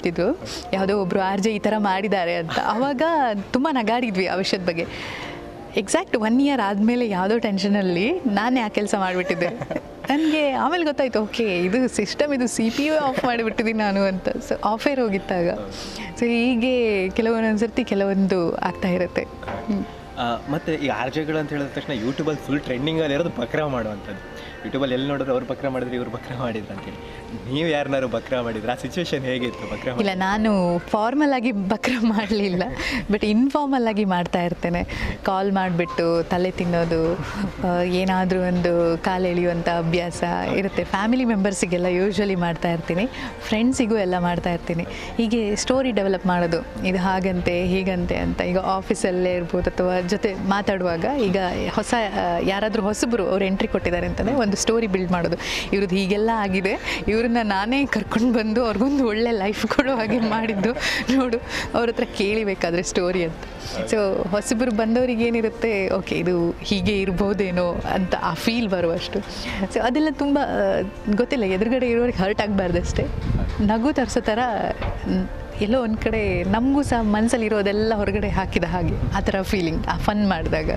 ಹೇಳ್ತಿದ್ರು ಯಾವುದೋ ಒಬ್ಬರು ಆರ್ ಜೆ ಈ ಥರ ಮಾಡಿದ್ದಾರೆ ಅಂತ ಆವಾಗ ತುಂಬ ನಗಾಡಿದ್ವಿ ಆ ವಿಷಯದ ಬಗ್ಗೆ ಎಕ್ಸಾಕ್ಟ್ ಒನ್ ಇಯರ್ ಆದಮೇಲೆ ಯಾವುದೋ ಟೆನ್ಷನಲ್ಲಿ ನಾನೇ ಆ ಕೆಲಸ ಮಾಡಿಬಿಟ್ಟಿದ್ದೆ ನನಗೆ ಆಮೇಲೆ ಗೊತ್ತಾಯ್ತು ಓಕೆ ಇದು ಸಿಸ್ಟಮ್ ಇದು ಸಿ ಪಿ ಯು ಆಫ್ ಮಾಡಿಬಿಟ್ಟಿದ್ದೀನಿ ನಾನು ಅಂತ ಸೊ ಆಫೇರ್ ಹೋಗಿತ್ತಾಗ ಸೊ ಹೀಗೆ ಕೆಲವೊಂದೊಂದು ಸರ್ತಿ ಕೆಲವೊಂದು ಆಗ್ತಾ ಇರುತ್ತೆ ಹ್ಮ್. ಆ, ಮತ್ತೆ ಈ ಆರ್ ಜೆಗಳು ಅಂತ ಹೇಳಿದ ತಕ್ಷಣ ಯೂಟ್ಯೂಬಲ್ಲಿ ಫುಲ್ ಟ್ರೆಂಡಿಂಗಲ್ಲಿ ಇರೋದು ಬಕ್ರಾ ಮಾಡುವಂಥದ್ದು ಯೂಟ್ಯೂಬಲ್ಲಿ ಎಲ್ಲಿ ನೋಡಿದ್ರು ಅವ್ರು ಬಕ್ರಾ ಮಾಡಿದ್ರೆ ಇವ್ರು ಬಕ್ರಾ ಮಾಡಿದ್ರು ಅಂತೇಳಿ ನೀವು ಯಾರನ್ನಾರು ಬಕ್ರಾ ಮಾಡಿದ್ರೆ ಆ ಸಿಚುವೇಶನ್ ಹೇಗಿತ್ತು ಬಕ್ರಾ ಇಲ್ಲ ನಾನು ಫಾರ್ಮಲ್ ಆಗಿ ಬಕ್ರ ಮಾಡಲಿಲ್ಲ ಬಟ್ ಇನ್ಫಾರ್ಮಲ್ ಆಗಿ ಮಾಡ್ತಾ ಇರ್ತೇನೆ ಕಾಲ್ ಮಾಡಿಬಿಟ್ಟು ತಲೆ ತಿನ್ನೋದು ಏನಾದರೂ ಒಂದು ಕಾಲು ಎಳೆಯುವಂಥ ಅಭ್ಯಾಸ ಇರುತ್ತೆ ಫ್ಯಾಮಿಲಿ ಮೆಂಬರ್ಸಿಗೆಲ್ಲ ಯೂಶ್ವಲಿ ಮಾಡ್ತಾ ಇರ್ತೀನಿ ಫ್ರೆಂಡ್ಸಿಗೂ ಎಲ್ಲ ಮಾಡ್ತಾ ಇರ್ತೀನಿ ಹೀಗೆ ಸ್ಟೋರಿ ಡೆವಲಪ್ ಮಾಡೋದು ಇದು ಹಾಗಂತೆ ಹೀಗಂತೆ ಅಂತ ಈಗ ಆಫೀಸಲ್ಲೇ ಇರ್ಬೋದು ಅಥವಾ ಜೊತೆ ಮಾತಾಡುವಾಗ ಈಗ ಹೊಸ ಯಾರಾದರೂ ಹೊಸಬರು ಅವ್ರು ಎಂಟ್ರಿ ಕೊಟ್ಟಿದ್ದಾರೆ ಅಂತಂದರೆ ಒಂದು ಸ್ಟೋರಿ ಬಿಲ್ಡ್ ಮಾಡೋದು ಇವ್ರದ್ದು ಹೀಗೆಲ್ಲ ಆಗಿದೆ ಇವ್ರನ್ನ ನಾನೇ ಕರ್ಕೊಂಡು ಬಂದು ಅವ್ರಿಗೊಂದು ಒಳ್ಳೆ ಲೈಫ್ ಕೊಡೋ ಹಾಗೆ ಮಾಡಿದ್ದು ನೋಡು ಅವ್ರ ಹತ್ರ ಕೇಳಿಬೇಕಾದ್ರೆ ಸ್ಟೋರಿ ಅಂತ ಸೊ ಹೊಸಬರು ಬಂದವರಿಗೆ ಏನಿರುತ್ತೆ ಓಕೆ ಇದು ಹೀಗೆ ಇರ್ಬೋದೇನೋ ಅಂತ ಆ ಫೀಲ್ ಬರುವಷ್ಟು ಸೊ ಅದೆಲ್ಲ ತುಂಬ ಆ, ಗೊತ್ತಿಲ್ಲ ಎದುರುಗಡೆ ಇರೋರಿಗೆ ಹರ್ಟ್ ಆಗಬಾರ್ದಷ್ಟೇ ನಗು ತರಿಸೋ ಥರ ನ್- ಎಲ್ಲೋ ಒಂದು ಕಡೆ ನಮಗೂ ಸಹ ಮನಸ್ಸಲ್ಲಿ ಇರೋದೆಲ್ಲ ಹೊರಗಡೆ ಹಾಕಿದ ಹಾಗೆ ಆ ಥರ ಫೀಲಿಂಗ್ ಆ ಫನ್ ಮಾಡಿದಾಗ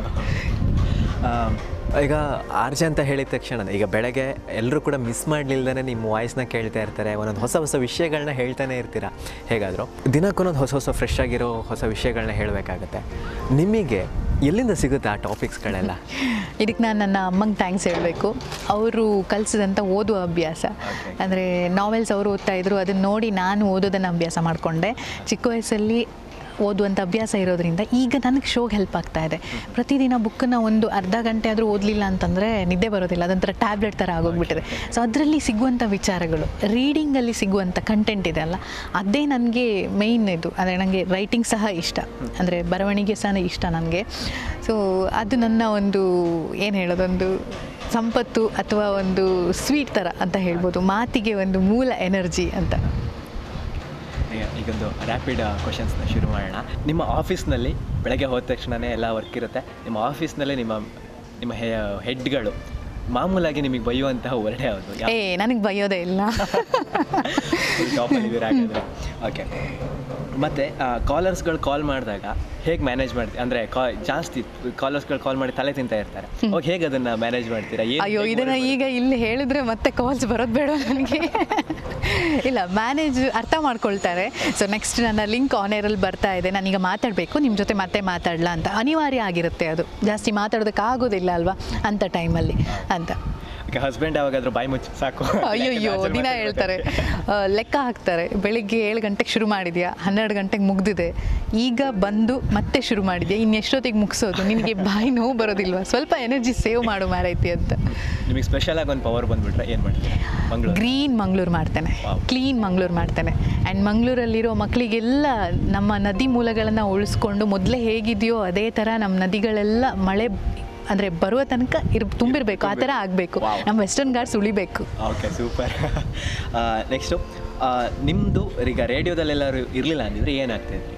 ಈಗ ಆರ್ಜೆ ಅಂತ ಹೇಳಿದ ತಕ್ಷಣ ಈಗ ಬೆಳಗ್ಗೆ ಎಲ್ಲರೂ ಕೂಡ ಮಿಸ್ ಮಾಡಲಿಲ್ದೇ ನಿಮ್ಮ ವಾಯ್ಸ್ನ ಕೇಳ್ತಾ ಇರ್ತಾರೆ ಒಂದೊಂದು ಹೊಸ ಹೊಸ ವಿಷಯಗಳನ್ನ ಹೇಳ್ತಾನೆ ಇರ್ತೀರಾ ಹೇಗಾದರೂ ದಿನಕ್ಕೊಂದೊಂದು ಹೊಸ ಹೊಸ ಫ್ರೆಶ್ ಆಗಿರೋ ಹೊಸ ವಿಷಯಗಳನ್ನ ಹೇಳಬೇಕಾಗತ್ತೆ ನಿಮಗೆ ಎಲ್ಲಿಂದ ಸಿಗುತ್ತೆ ಆ ಟಾಪಿಕ್ಸ್ಗಳೆಲ್ಲ ಇದಕ್ಕೆ ನಾನು ನನ್ನ ಅಮ್ಮಂಗೆ ಥ್ಯಾಂಕ್ಸ್ ಹೇಳಬೇಕು ಅವರು ಕಲಿಸಿದಂಥ ಓದುವ ಅಭ್ಯಾಸ ಅಂದರೆ ನಾವೆಲ್ಸ್ ಅವರು ಓದ್ತಾ ಇದ್ರು ಅದನ್ನು ನೋಡಿ ನಾನು ಓದೋದನ್ನು ಅಭ್ಯಾಸ ಮಾಡಿಕೊಂಡೆ ಚಿಕ್ಕ ವಯಸ್ಸಲ್ಲಿ ಓದುವಂಥ ಅಭ್ಯಾಸ ಇರೋದ್ರಿಂದ ಈಗ ನನಗೆ ಶೋಗೆ ಹೆಲ್ಪ್ ಆಗ್ತಾ ಇದೆ ಪ್ರತಿದಿನ ಬುಕ್ಕನ್ನು ಒಂದು ಅರ್ಧ ಗಂಟೆ ಆದರೂ ಓದಲಿಲ್ಲ ಅಂತಂದರೆ ನಿದ್ದೆ ಬರೋದಿಲ್ಲ ಅದೊಂಥರ ಟ್ಯಾಬ್ಲೆಟ್ ಥರ ಆಗೋಗ್ಬಿಟ್ಟಿದೆ ಸೊ ಅದರಲ್ಲಿ ಸಿಗುವಂಥ ವಿಚಾರಗಳು ರೀಡಿಂಗಲ್ಲಿ ಸಿಗುವಂಥ ಕಂಟೆಂಟ್ ಇದೆ ಅಲ್ಲ ಅದೇ ನನಗೆ ಮೇಯ್ನ್ ಇದು ಅಂದರೆ ನನಗೆ ರೈಟಿಂಗ್ ಸಹ ಇಷ್ಟ ಅಂದರೆ ಬರವಣಿಗೆ ಸಹ ಇಷ್ಟ ನನಗೆ ಸೊ ಅದು ನನ್ನ ಒಂದು ಏನು ಹೇಳೋದೊಂದು ಸಂಪತ್ತು ಅಥವಾ ಒಂದು ಸ್ವೀಟ್ ಥರ ಅಂತ ಹೇಳ್ಬೋದು ಮಾತಿಗೆ ಒಂದು ಮೂಲ ಎನರ್ಜಿ ಅಂತ ಈಗ ಈಗೊಂದು ರ್ಯಾಪಿಡ್ ಕ್ವಶನ್ಸ್ನ ಶುರು ಮಾಡೋಣ ನಿಮ್ಮ ಆಫೀಸ್ನಲ್ಲಿ ಬೆಳಗ್ಗೆ ಹೋದ ತಕ್ಷಣವೇ ಎಲ್ಲ ವರ್ಕ್ ಇರುತ್ತೆ ನಿಮ್ಮ ಆಫೀಸ್ನಲ್ಲೇ ನಿಮ್ಮ ನಿಮ್ಮ ಹೆಡ್ಗಳು ಮಾಮೂಲಾಗಿ ನಿಮಗೆ ಬೈಯುವಂತಹ ವರ್ಡ್ ಯಾವುದು ಏ ನನಗೆ ಬೈಯೋದೇ ಇಲ್ಲ ಟಾಪಲ್ಲಿ ಹಾಗಾದರೆ ಓಕೆ ಮತ್ತು ಕಾಲರ್ಸ್ಗಳು ಕಾಲ್ ಮಾಡಿದಾಗ ಹೇಗೆ ಮ್ಯಾನೇಜ್ ಮಾಡ್ತೀವಿ ಅಂದರೆ ಕಾ ಜಾಸ್ತಿ ಕಾಲರ್ಸ್ಗಳು ಕಾಲ್ ಮಾಡಿ ತಲೆ ತಿಂತಾ ಇರ್ತಾರೆ ಅವಾಗ ಹೇಗೆ ಅದನ್ನು ಮ್ಯಾನೇಜ್ ಮಾಡ್ತೀರಾ ಏನು ಅಯ್ಯೋ ಇದನ್ನ ಈಗ ಇಲ್ಲಿ ಹೇಳಿದ್ರೆ ಮತ್ತೆ ಕಾಲ್ಸ್ ಬರೋದು ಬೇಡ ನನಗೆ ಇಲ್ಲ ಮ್ಯಾನೇಜ್ ಅರ್ಥ ಮಾಡ್ಕೊಳ್ತಾರೆ ಸೊ ನೆಕ್ಸ್ಟ್ ನನ್ನ ಲಿಂಕ್ ಆನೇರಲ್ಲಿ ಬರ್ತಾ ಇದೆ ನಾನೀಗ ಮಾತಾಡಬೇಕು ನಿಮ್ಮ ಜೊತೆ ಮತ್ತೆ ಮಾತಾಡಲ್ಲ ಅಂತ ಅನಿವಾರ್ಯ ಆಗಿರುತ್ತೆ ಅದು ಜಾಸ್ತಿ ಮಾತಾಡೋದಕ್ಕೆ ಆಗೋದಿಲ್ಲ ಅಲ್ವಾ ಅಂಥ ಟೈಮಲ್ಲಿ ಅಂತ ಈಗ ಹಸ್ಬೆಂಡ್ ಯಾವಾಗಾದ್ರೂ ಬಾಯಿ ಮುಚ್ಚಿ ಸಾಕು ಅಯ್ಯಯ್ಯೋ ದಿನ ಹೇಳ್ತಾರೆ ಆ, ಲೆಕ್ಕ ಹಾಕ್ತಾರೆ ಬೆಳಿಗ್ಗೆ ಏಳು ಗಂಟೆಗೆ ಶುರು ಮಾಡಿದ್ಯಾ ಹನ್ನೆರಡು ಗಂಟೆಗೆ ಮುಗ್ದಿದೆ ಈಗ ಬಂದು ಮತ್ತೆ ಶುರು ಮಾಡಿದ್ಯಾ ಇನ್ನು ಎಷ್ಟೊತ್ತಿಗೆ ಮುಗಿಸೋದು ನಿನಗೆ ಬಾಯಿ ನೋವು ಬರೋದಿಲ್ವಾ ಸ್ವಲ್ಪ ಎನರ್ಜಿ ಸೇವ್ ಮಾಡು ಮಾರೈತಿ ಅಂತ ನಿಮಗೆ ಸ್ಪೆಷಲ್ ಆಗಿ ಒಂದು ಪವರ್ ಬಂದ್ಬಿಟ್ರೆ ಏನು ಮಾಡ್ತೀರಾ ಮಂಗಳೂರು ಗ್ರೀನ್ ಮಂಗಳೂರು ಮಾಡ್ತೇನೆ Wow. ಕ್ಲೀನ್ ಮಂಗಳೂರು ಮಾಡ್ತೇನೆ ಆ್ಯಂಡ್ ಮಂಗಳೂರಲ್ಲಿರೋ ಮಕ್ಕಳಿಗೆಲ್ಲ ನಮ್ಮ ನದಿ ಮೂಲಗಳನ್ನು ಉಳಿಸ್ಕೊಂಡು ಮೊದಲೇ ಹೇಗಿದೆಯೋ ಅದೇ ಥರ ನಮ್ಮ ನದಿಗಳೆಲ್ಲ ಮಳೆ ಅಂದರೆ ಬರುವ ತನಕ ಇರ್ ತುಂಬಿರಬೇಕು ಆ ಥರ ಆಗಬೇಕು Wow. ನಮ್ಮ ವೆಸ್ಟರ್ನ್ ಘಾಟ್ಸ್ ಉಳಿಬೇಕು ಓಕೆ ಸೂಪರ್ ನೆಕ್ಸ್ಟು ನಿಮ್ಮದು ಈಗ ರೇಡಿಯೋದಲ್ಲೆಲ್ಲರೂ ಇರಲಿಲ್ಲ ಅಂದಿದ್ರೆ ಏನಾಗ್ತಾಯಿದ್ರಿ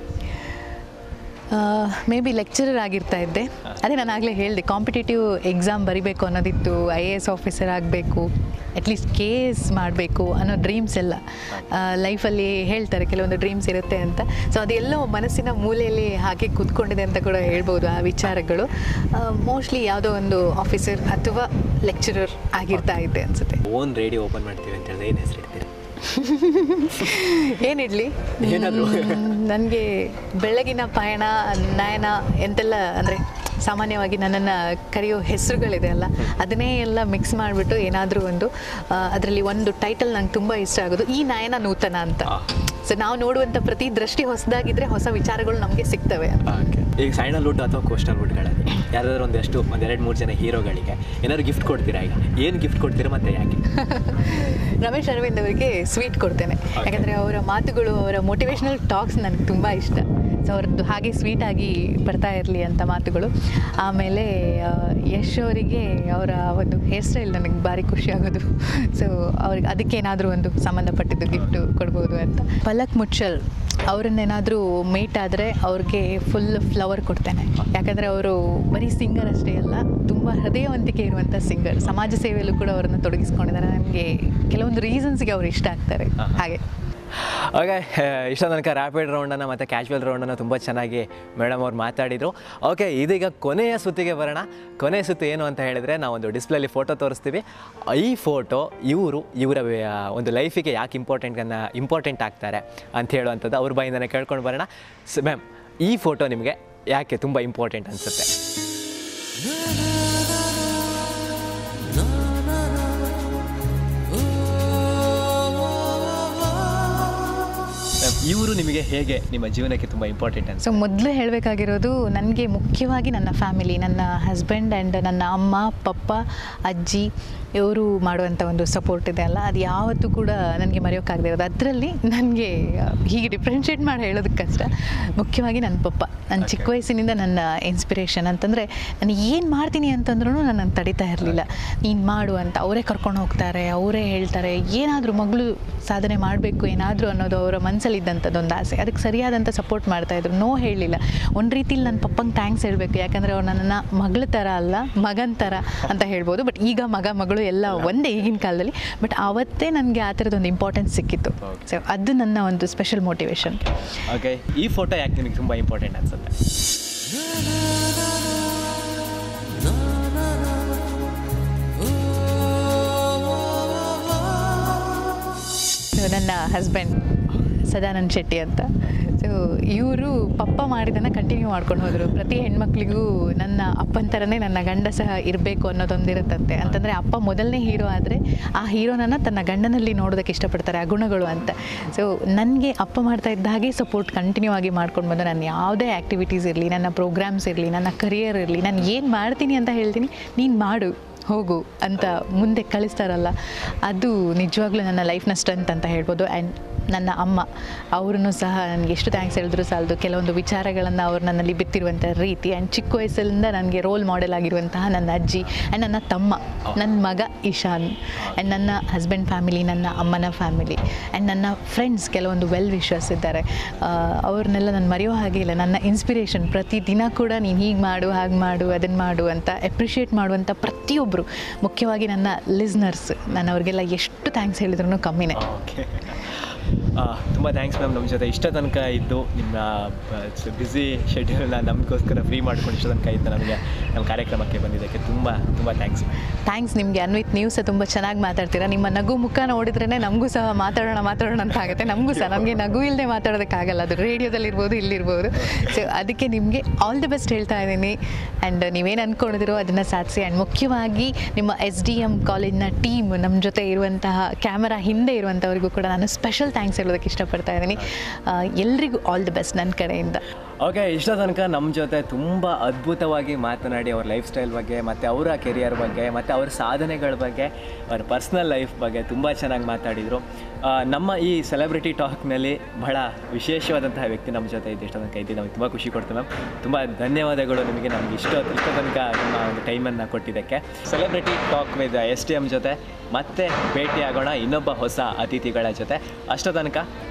ಮೇ ಬಿ ಲೆಕ್ಚರರ್ ಆಗಿರ್ತಾ ಇದ್ದೆ ಅದೇ ನಾನು ಆಗಲೇ ಹೇಳಿದೆ ಕಾಂಪಿಟೇಟಿವ್ ಎಕ್ಸಾಮ್ ಬರಿಬೇಕು ಅನ್ನೋದಿತ್ತು ಐ ಎ ಎಸ್ ಆಫೀಸರ್ ಆಗಬೇಕು ಅಟ್ಲೀಸ್ಟ್ ಕೆ ಎಸ್ ಮಾಡಬೇಕು ಅನ್ನೋ ಡ್ರೀಮ್ಸ್ ಎಲ್ಲ ಲೈಫಲ್ಲಿ ಹೇಳ್ತಾರೆ ಕೆಲವೊಂದು ಡ್ರೀಮ್ಸ್ ಇರುತ್ತೆ ಅಂತ ಸೊ ಅದೆಲ್ಲೋ ಮನಸ್ಸಿನ ಮೂಲೆಯಲ್ಲಿ ಹಾಗೆ ಕೂತ್ಕೊಂಡಿದೆ ಅಂತ ಕೂಡ ಹೇಳ್ಬೋದು ಆ ವಿಚಾರಗಳು ಮೋಸ್ಟ್ಲಿ ಯಾವುದೋ ಒಂದು ಆಫೀಸರ್ ಅಥವಾ ಲೆಕ್ಚರರ್ ಆಗಿರ್ತಾ ಇದ್ದೆ ಅನಿಸುತ್ತೆ ಓನ್ ರೇಡಿಯೋ ಓಪನ್ ಮಾಡ್ತೀವಿ ಅಂತ ಹೇಳಿದ್ರೆ ಏನು ಹೆಸರು ಇಡ್ತೀರಿ ಏನಿಡ್ಲಿ ಏನಾದ್ರು? ನನಗೆ ಬೆಳಗಿನ ಪಯಣ ನಯನ ಎಂತೆಲ್ಲ ಅಂದರೆ ಸಾಮಾನ್ಯವಾಗಿ ನನ್ನನ್ನು ಕರೆಯೋ ಹೆಸರುಗಳಿದೆ ಅಲ್ಲ ಅದನ್ನೇ ಎಲ್ಲ ಮಿಕ್ಸ್ ಮಾಡಿಬಿಟ್ಟು ಏನಾದರೂ ಒಂದು ಅದರಲ್ಲಿ ಒಂದು ಟೈಟಲ್ ನಂಗೆ ತುಂಬ ಇಷ್ಟ ಆಗೋದು ಈ ನಯನ ನೂತನ ಅಂತ ಸೊ ನಾವು ನೋಡುವಂಥ ಪ್ರತಿ ದೃಷ್ಟಿ ಹೊಸದಾಗಿದ್ದರೆ ಹೊಸ ವಿಚಾರಗಳು ನಮಗೆ ಸಿಗ್ತವೆ ಓಕೆ ಈಗ ಸೈನಲ್ ವುಡ್ ಅಥವಾ ಕೋಸ್ಟಲ್ ವುಡ್ಗಳಲ್ಲಿ ಯಾರಾದ್ರೂ ಒಂದಷ್ಟು ಒಂದು ಎರಡು ಮೂರು ಜನ ಹೀರೋಗಳಿಗೆ ಏನಾದ್ರು ಗಿಫ್ಟ್ ಕೊಡ್ತೀರಾ ಈಗ ಏನು ಗಿಫ್ಟ್ ಕೊಡ್ತೀರಾ ಮತ್ತೆ ಯಾಕೆ ರಮೇಶ್ ಅರವಿಂದ್ ಅವರಿಗೆ ಸ್ವೀಟ್ ಕೊಡ್ತೇನೆ ಯಾಕಂದರೆ ಅವರ ಮಾತುಗಳು ಅವರ ಮೋಟಿವೇಶ್ನಲ್ ಟಾಕ್ಸ್ ನನಗೆ ತುಂಬ ಇಷ್ಟ ಸೊ ಅವ್ರದ್ದು ಹಾಗೆ ಸ್ವೀಟಾಗಿ ಬರ್ತಾ ಇರಲಿ ಅಂತ ಮಾತುಗಳು ಆಮೇಲೆ ಆ, ಯಶ್ ಅವರಿಗೆ ಅವರ ಒಂದು ಹೇರ್ ಸ್ಟೈಲ್ ನನಗೆ ಭಾರಿ ಖುಷಿ ಆಗೋದು ಸೊ ಅವ್ರಿಗೆ ಅದಕ್ಕೇನಾದರೂ ಒಂದು ಸಂಬಂಧಪಟ್ಟಿದ್ದು ಗಿಫ್ಟು ಕೊಡ್ಬೋದು ಅಂತ ಪಲಕ್ ಮುಚ್ಚಲ್ ಅವ್ರನ್ನೇನಾದರೂ ಮೀಟ್ ಆದರೆ ಅವ್ರಿಗೆ ಫುಲ್ ಫ್ಲವರ್ ಕೊಡ್ತೇನೆ ಯಾಕಂದರೆ ಅವರು ಬರೀ ಸಿಂಗರ್ ಅಷ್ಟೇ ಅಲ್ಲ ತುಂಬ ಹೃದಯವಂತಿಕೆ ಇರುವಂಥ ಸಿಂಗರ್ ಸಮಾಜ ಸೇವೆಯಲ್ಲೂ ಕೂಡ ಅವರನ್ನು ತೊಡಗಿಸ್ಕೊಂಡಿದ್ದಾರೆ ನನಗೆ ಕೆಲವೊಂದು ರೀಸನ್ಸ್ಗೆ ಅವ್ರು ಇಷ್ಟ ಆಗ್ತಾರೆ ಆಹಾ. ಹಾಗೆ ಓಕೆ ಇಷ್ಟ ತನಕ ರ್ಯಾಪಿಡ್ ರೌಂಡನ್ನು ಮತ್ತು ಕ್ಯಾಶುವಲ್ ರೌಂಡನ್ನು ತುಂಬ ಚೆನ್ನಾಗಿ ಮೇಡಮ್ ಅವ್ರು ಮಾತಾಡಿದರು ಓಕೆ ಇದೀಗ ಕೊನೆಯ ಸುತ್ತಿಗೆ ಬರೋಣ ಕೊನೆಯ ಸುತ್ತು ಏನು ಅಂತ ಹೇಳಿದರೆ ನಾವೊಂದು ಡಿಸ್ಪ್ಲೇಲಿ ಫೋಟೋ ತೋರಿಸ್ತೀವಿ ಈ ಫೋಟೋ ಇವರು ಇವರ ಒಂದು ಲೈಫಿಗೆ ಯಾಕೆ ಇಂಪಾರ್ಟೆಂಟ್ ಅನ್ನ ಇಂಪಾರ್ಟೆಂಟ್ ಆಗ್ತಾರೆ ಅಂತ ಹೇಳುವಂಥದ್ದು ಅವ್ರ ಬಾಯಿಂದನೇ ಕೇಳ್ಕೊಂಡು ಬರೋಣ ಸ್ ಮ್ಯಾಮ್ ಈ ಫೋಟೋ ನಿಮಗೆ ಯಾಕೆ ತುಂಬ ಇಂಪಾರ್ಟೆಂಟ್ ಅನಿಸುತ್ತೆ ಇವರು ನಿಮಗೆ ಹೇಗೆ ನಿಮ್ಮ ಜೀವನಕ್ಕೆ ತುಂಬ ಇಂಪಾರ್ಟೆಂಟ್ ಅನ್ಸುತ್ತೆ ಸೊ ಮೊದಲು ಹೇಳಬೇಕಾಗಿರೋದು ನನಗೆ ಮುಖ್ಯವಾಗಿ ನನ್ನ ಫ್ಯಾಮಿಲಿ ನನ್ನ ಹಸ್ಬೆಂಡ್ ಆ್ಯಂಡ್ ನನ್ನ ಅಮ್ಮ ಪಪ್ಪ ಅಜ್ಜಿ ಇವರು ಮಾಡುವಂಥ ಒಂದು ಸಪೋರ್ಟ್ ಇದೆ ಅಲ್ಲ ಅದು ಯಾವತ್ತೂ ಕೂಡ ನನಗೆ ಮರೆಯೋಕ್ಕಾಗದೇ ಇರೋದು ಅದರಲ್ಲಿ ನನಗೆ ಹೀಗೆ ಡಿಫ್ರೆನ್ಷಿಯೇಟ್ ಮಾಡಿ ಹೇಳೋದಕ್ಕೆ ಕಷ್ಟ ಮುಖ್ಯವಾಗಿ ನನ್ನ ಪಪ್ಪ ನನ್ನ ಚಿಕ್ಕ ವಯಸ್ಸಿನಿಂದ ನನ್ನ ಇನ್ಸ್ಪಿರೇಷನ್ ಅಂತಂದರೆ ನಾನು ಏನು ಮಾಡ್ತೀನಿ ಅಂತಂದ್ರೂ ನನ್ನನ್ನು ತಡಿತಾ ಇರಲಿಲ್ಲ ನೀನು ಮಾಡು ಅಂತ ಅವರೇ ಕರ್ಕೊಂಡು ಹೋಗ್ತಾರೆ ಅವರೇ ಹೇಳ್ತಾರೆ ಏನಾದರೂ ಮಗಳು ಸಾಧನೆ ಮಾಡಬೇಕು ಏನಾದರೂ ಅನ್ನೋದು ಅವರ ಮನಸ್ಸಲ್ಲಿದ್ದಂಥದ್ದು ಒಂದು ಆಸೆ ಅದಕ್ಕೆ ಸರಿಯಾದಂಥ ಸಪೋರ್ಟ್ ಮಾಡ್ತಾಯಿದ್ರು ನೋ ಹೇಳಲಿಲ್ಲ ಒಂದು ರೀತಿಲಿ ನನ್ನ ಪಪ್ಪಂಗೆ ಥ್ಯಾಂಕ್ಸ್ ಹೇಳಬೇಕು ಯಾಕಂದರೆ ಅವ್ರು ನನ್ನನ್ನು ಮಗಳ ಥರ ಅಲ್ಲ ಮಗನ ಥರ ಅಂತ ಹೇಳ್ಬೋದು ಬಟ್ ಈಗ ಮಗ ಮಗಳು ಎಲ್ಲ ಒಂದೇ ಈಗಿನ ಕಾಲದಲ್ಲಿ ಬಟ್ ಆವತ್ತೇ ನನಗೆ ಆ ಥರದೊಂದು ಇಂಪಾರ್ಟೆನ್ಸ್ ಸಿಕ್ಕಿತ್ತು ಸೊ ಅದು ನನ್ನ ಒಂದು ಸ್ಪೆಷಲ್ ಮೋಟಿವೇಶನ್ ಓಕೆ ಈ ಫೋಟೋ ಯಾಕೆ ನಿಮಗೆ ತುಂಬ ಇಂಪಾರ್ಟೆಂಟ್ ಅನ್ಸುತ್ತೆ ನನ್ನ ಹಸ್ಬೆಂಡ್ ಸದಾನಂದ್ ಶೆಟ್ಟಿ ಅಂತ ಸೊ ಇವರು ಪಪ್ಪ ಮಾಡಿದ್ದನ್ನು ಕಂಟಿನ್ಯೂ ಮಾಡ್ಕೊಂಡು ಹೋದರು ಪ್ರತಿ ಹೆಣ್ಮಕ್ಳಿಗೂ ನನ್ನ ಅಪ್ಪನ ಥರನೇ ನನ್ನ ಗಂಡ ಸಹ ಇರಬೇಕು ಅನ್ನೋದೊಂದಿರುತ್ತಂತೆ ಅಂತಂದರೆ ಅಪ್ಪ ಮೊದಲನೇ ಹೀರೋ ಆದರೆ ಆ ಹೀರೋನನ್ನು ತನ್ನ ಗಂಡನಲ್ಲಿ ನೋಡೋದಕ್ಕೆ ಇಷ್ಟಪಡ್ತಾರೆ ಆ ಗುಣಗಳು ಅಂತ ಸೊ ನನಗೆ ಅಪ್ಪ ಮಾಡ್ತಾ ಇದ್ದ ಹಾಗೆ ಸಪೋರ್ಟ್ ಕಂಟಿನ್ಯೂ ಆಗಿ ಮಾಡ್ಕೊಂಡು ಬಂದು ನಾನು ಯಾವುದೇ ಆ್ಯಕ್ಟಿವಿಟೀಸ್ ಇರಲಿ ನನ್ನ ಪ್ರೋಗ್ರಾಮ್ಸ್ ಇರಲಿ ನನ್ನ ಕರಿಯರ್ ಇರಲಿ ನಾನು ಏನು ಮಾಡ್ತೀನಿ ಅಂತ ಹೇಳ್ತೀನಿ ನೀನು ಮಾಡು ಹೋಗು ಅಂತ ಮುಂದೆ ಕಳಿಸ್ತಾರಲ್ಲ ಅದು ನಿಜವಾಗ್ಲೂ ನನ್ನ ಲೈಫ್ನ ಸ್ಟ್ರೆಂತ್ ಅಂತ ಹೇಳ್ಬೋದು ಆ್ಯಂಡ್ ನನ್ನ ಅಮ್ಮ ಅವ್ರನ್ನೂ ಸಹ ನನಗೆ ಎಷ್ಟು ಥ್ಯಾಂಕ್ಸ್ ಹೇಳಿದ್ರು ಸಾಲದು ಕೆಲವೊಂದು ವಿಚಾರಗಳನ್ನು ಅವ್ರು ನನ್ನಲ್ಲಿ ಬಿತ್ತಿರುವಂಥ ರೀತಿ ಆ್ಯಂಡ್ ಚಿಕ್ಕ ವಯಸ್ಸಿಂದ ನನಗೆ ರೋಲ್ ಮಾಡೆಲ್ ಆಗಿರುವಂತಹ ನನ್ನ ಅಜ್ಜಿ ಆ್ಯಂಡ್ ನನ್ನ ತಮ್ಮ ನನ್ನ ಮಗ ಇಶಾನ್ ಆ್ಯಂಡ್ ನನ್ನ ಹಸ್ಬೆಂಡ್ ಫ್ಯಾಮಿಲಿ ನನ್ನ ಅಮ್ಮನ ಫ್ಯಾಮಿಲಿ ಆ್ಯಂಡ್ ನನ್ನ ಫ್ರೆಂಡ್ಸ್ ಕೆಲವೊಂದು ವೆಲ್ ವಿಶಸ್ ಇದ್ದಾರೆ ಆ, ಅವ್ರನ್ನೆಲ್ಲ ನಾನು ಮರೆಯೋ ಹಾಗೆ ಇಲ್ಲ ನನ್ನ ಇನ್ಸ್ಪಿರೇಷನ್ ಪ್ರತಿದಿನ ಕೂಡ ನೀನು ಹೀಗೆ ಮಾಡು ಹಾಗೆ ಮಾಡು ಅದನ್ನು ಮಾಡು ಅಂತ ಅಪ್ರಿಷಿಯೇಟ್ ಮಾಡುವಂಥ ಪ್ರತಿಯೊಬ್ಬರು ಮುಖ್ಯವಾಗಿ ನನ್ನ ಲಿಸ್ನರ್ಸ್ ನಾನು ಅವ್ರಿಗೆಲ್ಲ ಎಷ್ಟು ಥ್ಯಾಂಕ್ಸ್ ಹೇಳಿದ್ರು ಕಮ್ಮಿನೇ ಓಕೆ ತುಂಬ ಥ್ಯಾಂಕ್ಸ್ ಮ್ಯಾಮ್ ನಮ್ಮ ಜೊತೆ ಇಷ್ಟ ತನಕ ಇದ್ದು ನಿಮ್ಮ ಬ್ಯುಸಿ ಶೆಡ್ಯೂಲ್ನ ನಮಗೋಸ್ಕರ ಫ್ರೀ ಮಾಡ್ಕೊಂಡು ಇಷ್ಟ ತನಕ ಇದ್ದು ನಮಗೆ ನಮ್ಮ ಕಾರ್ಯಕ್ರಮಕ್ಕೆ ಬಂದಿದ್ದಕ್ಕೆ ತುಂಬ ತುಂಬ ಥ್ಯಾಂಕ್ಸ್ ಥ್ಯಾಂಕ್ಸ್ ನಿಮಗೆ ಅನ್ವಿತ್ ನೀವು ಸಹ ತುಂಬ ಚೆನ್ನಾಗಿ ಮಾತಾಡ್ತೀರಾ ನಿಮ್ಮ ನಗು ಮುಖ ನೋಡಿದ್ರೇ ನಮಗೂ ಸಹ ಮಾತಾಡೋಣ ಮಾತಾಡೋಣ ಅಂತ ಆಗುತ್ತೆ ನಮಗೂ ಸಹ ನಮಗೆ ನಗು ಇಲ್ಲದೆ ಮಾತಾಡೋದಕ್ಕಾಗಲ್ಲ ಅದು ರೇಡಿಯೋದಲ್ಲಿರ್ಬೋದು ಇಲ್ಲಿರ್ಬೋದು ಸೊ ಅದಕ್ಕೆ ನಿಮಗೆ ಆಲ್ ದಿ ಬೆಸ್ಟ್ ಹೇಳ್ತಾ ಇದ್ದೀನಿ ಆ್ಯಂಡ್ ನೀವೇನು ಅಂದ್ಕೊಂಡಿದ್ದೀರೋ ಅದನ್ನು ಸಾಧಿಸಿ ಆ್ಯಂಡ್ ಮುಖ್ಯವಾಗಿ ನಿಮ್ಮ ಎಸ್ ಡಿ ಎಮ್ ಕಾಲೇಜ್ನ ಟೀಮ್ ನಮ್ಮ ಜೊತೆ ಇರುವಂತಹ ಕ್ಯಾಮರಾ ಹಿಂದೆ ಇರುವಂಥವ್ರಿಗೂ ಕೂಡ ನಾನು ಸ್ಪೆಷಲ್ ಥ್ಯಾಂಕ್ಸ್ ಹೇಳೋದಕ್ಕೆ ಇಷ್ಟಪಡ್ತಾ ಇದ್ದೀನಿ ಆ, ಎಲ್ರಿಗೂ ಆಲ್ ದಿ ಬೆಸ್ಟ್ ನನ್ನ ಕಡೆಯಿಂದ ಓಕೆ ಇಷ್ಟ ತನಕ ನಮ್ಮ ಜೊತೆ ತುಂಬ ಅದ್ಭುತವಾಗಿ ಮಾತನಾಡಿ ಅವ್ರ ಲೈಫ್ ಸ್ಟೈಲ್ ಬಗ್ಗೆ ಮತ್ತು ಅವರ ಕೆರಿಯರ್ ಬಗ್ಗೆ ಮತ್ತು ಅವ್ರ ಸಾಧನೆಗಳ ಬಗ್ಗೆ ಅವ್ರ ಪರ್ಸ್ನಲ್ ಲೈಫ್ ಬಗ್ಗೆ ತುಂಬ ಚೆನ್ನಾಗಿ ಮಾತಾಡಿದರು ಆ, ನಮ್ಮ ಈ ಸೆಲೆಬ್ರಿಟಿ ಟಾಕ್ನಲ್ಲಿ ಬಹಳ ವಿಶೇಷವಾದಂತಹ ವ್ಯಕ್ತಿ ನಮ್ಮ ಜೊತೆ ಇದ್ದು ಇಷ್ಟ ತನಕ ಇದ್ದು ನಮಗೆ ತುಂಬ ಖುಷಿ ಕೊಡ್ತು ಮ್ಯಾಮ್ ತುಂಬ ಧನ್ಯವಾದಗಳು ನಿಮಗೆ ನಮ್ಗೆ ಇಷ್ಟ ಇಷ್ಟ ತನಕ ನಿಮ್ಮ ಒಂದು ಟೈಮನ್ನು ಕೊಟ್ಟಿದ್ದಕ್ಕೆ celebrity talk with S T M ಜೊತೆ ಮತ್ತೆ ಭೇಟಿಯಾಗೋಣ ಇನ್ನೊಬ್ಬ ಹೊಸ ಅತಿಥಿಗಳ ಜೊತೆ ಅಷ್ಟ ತನಕ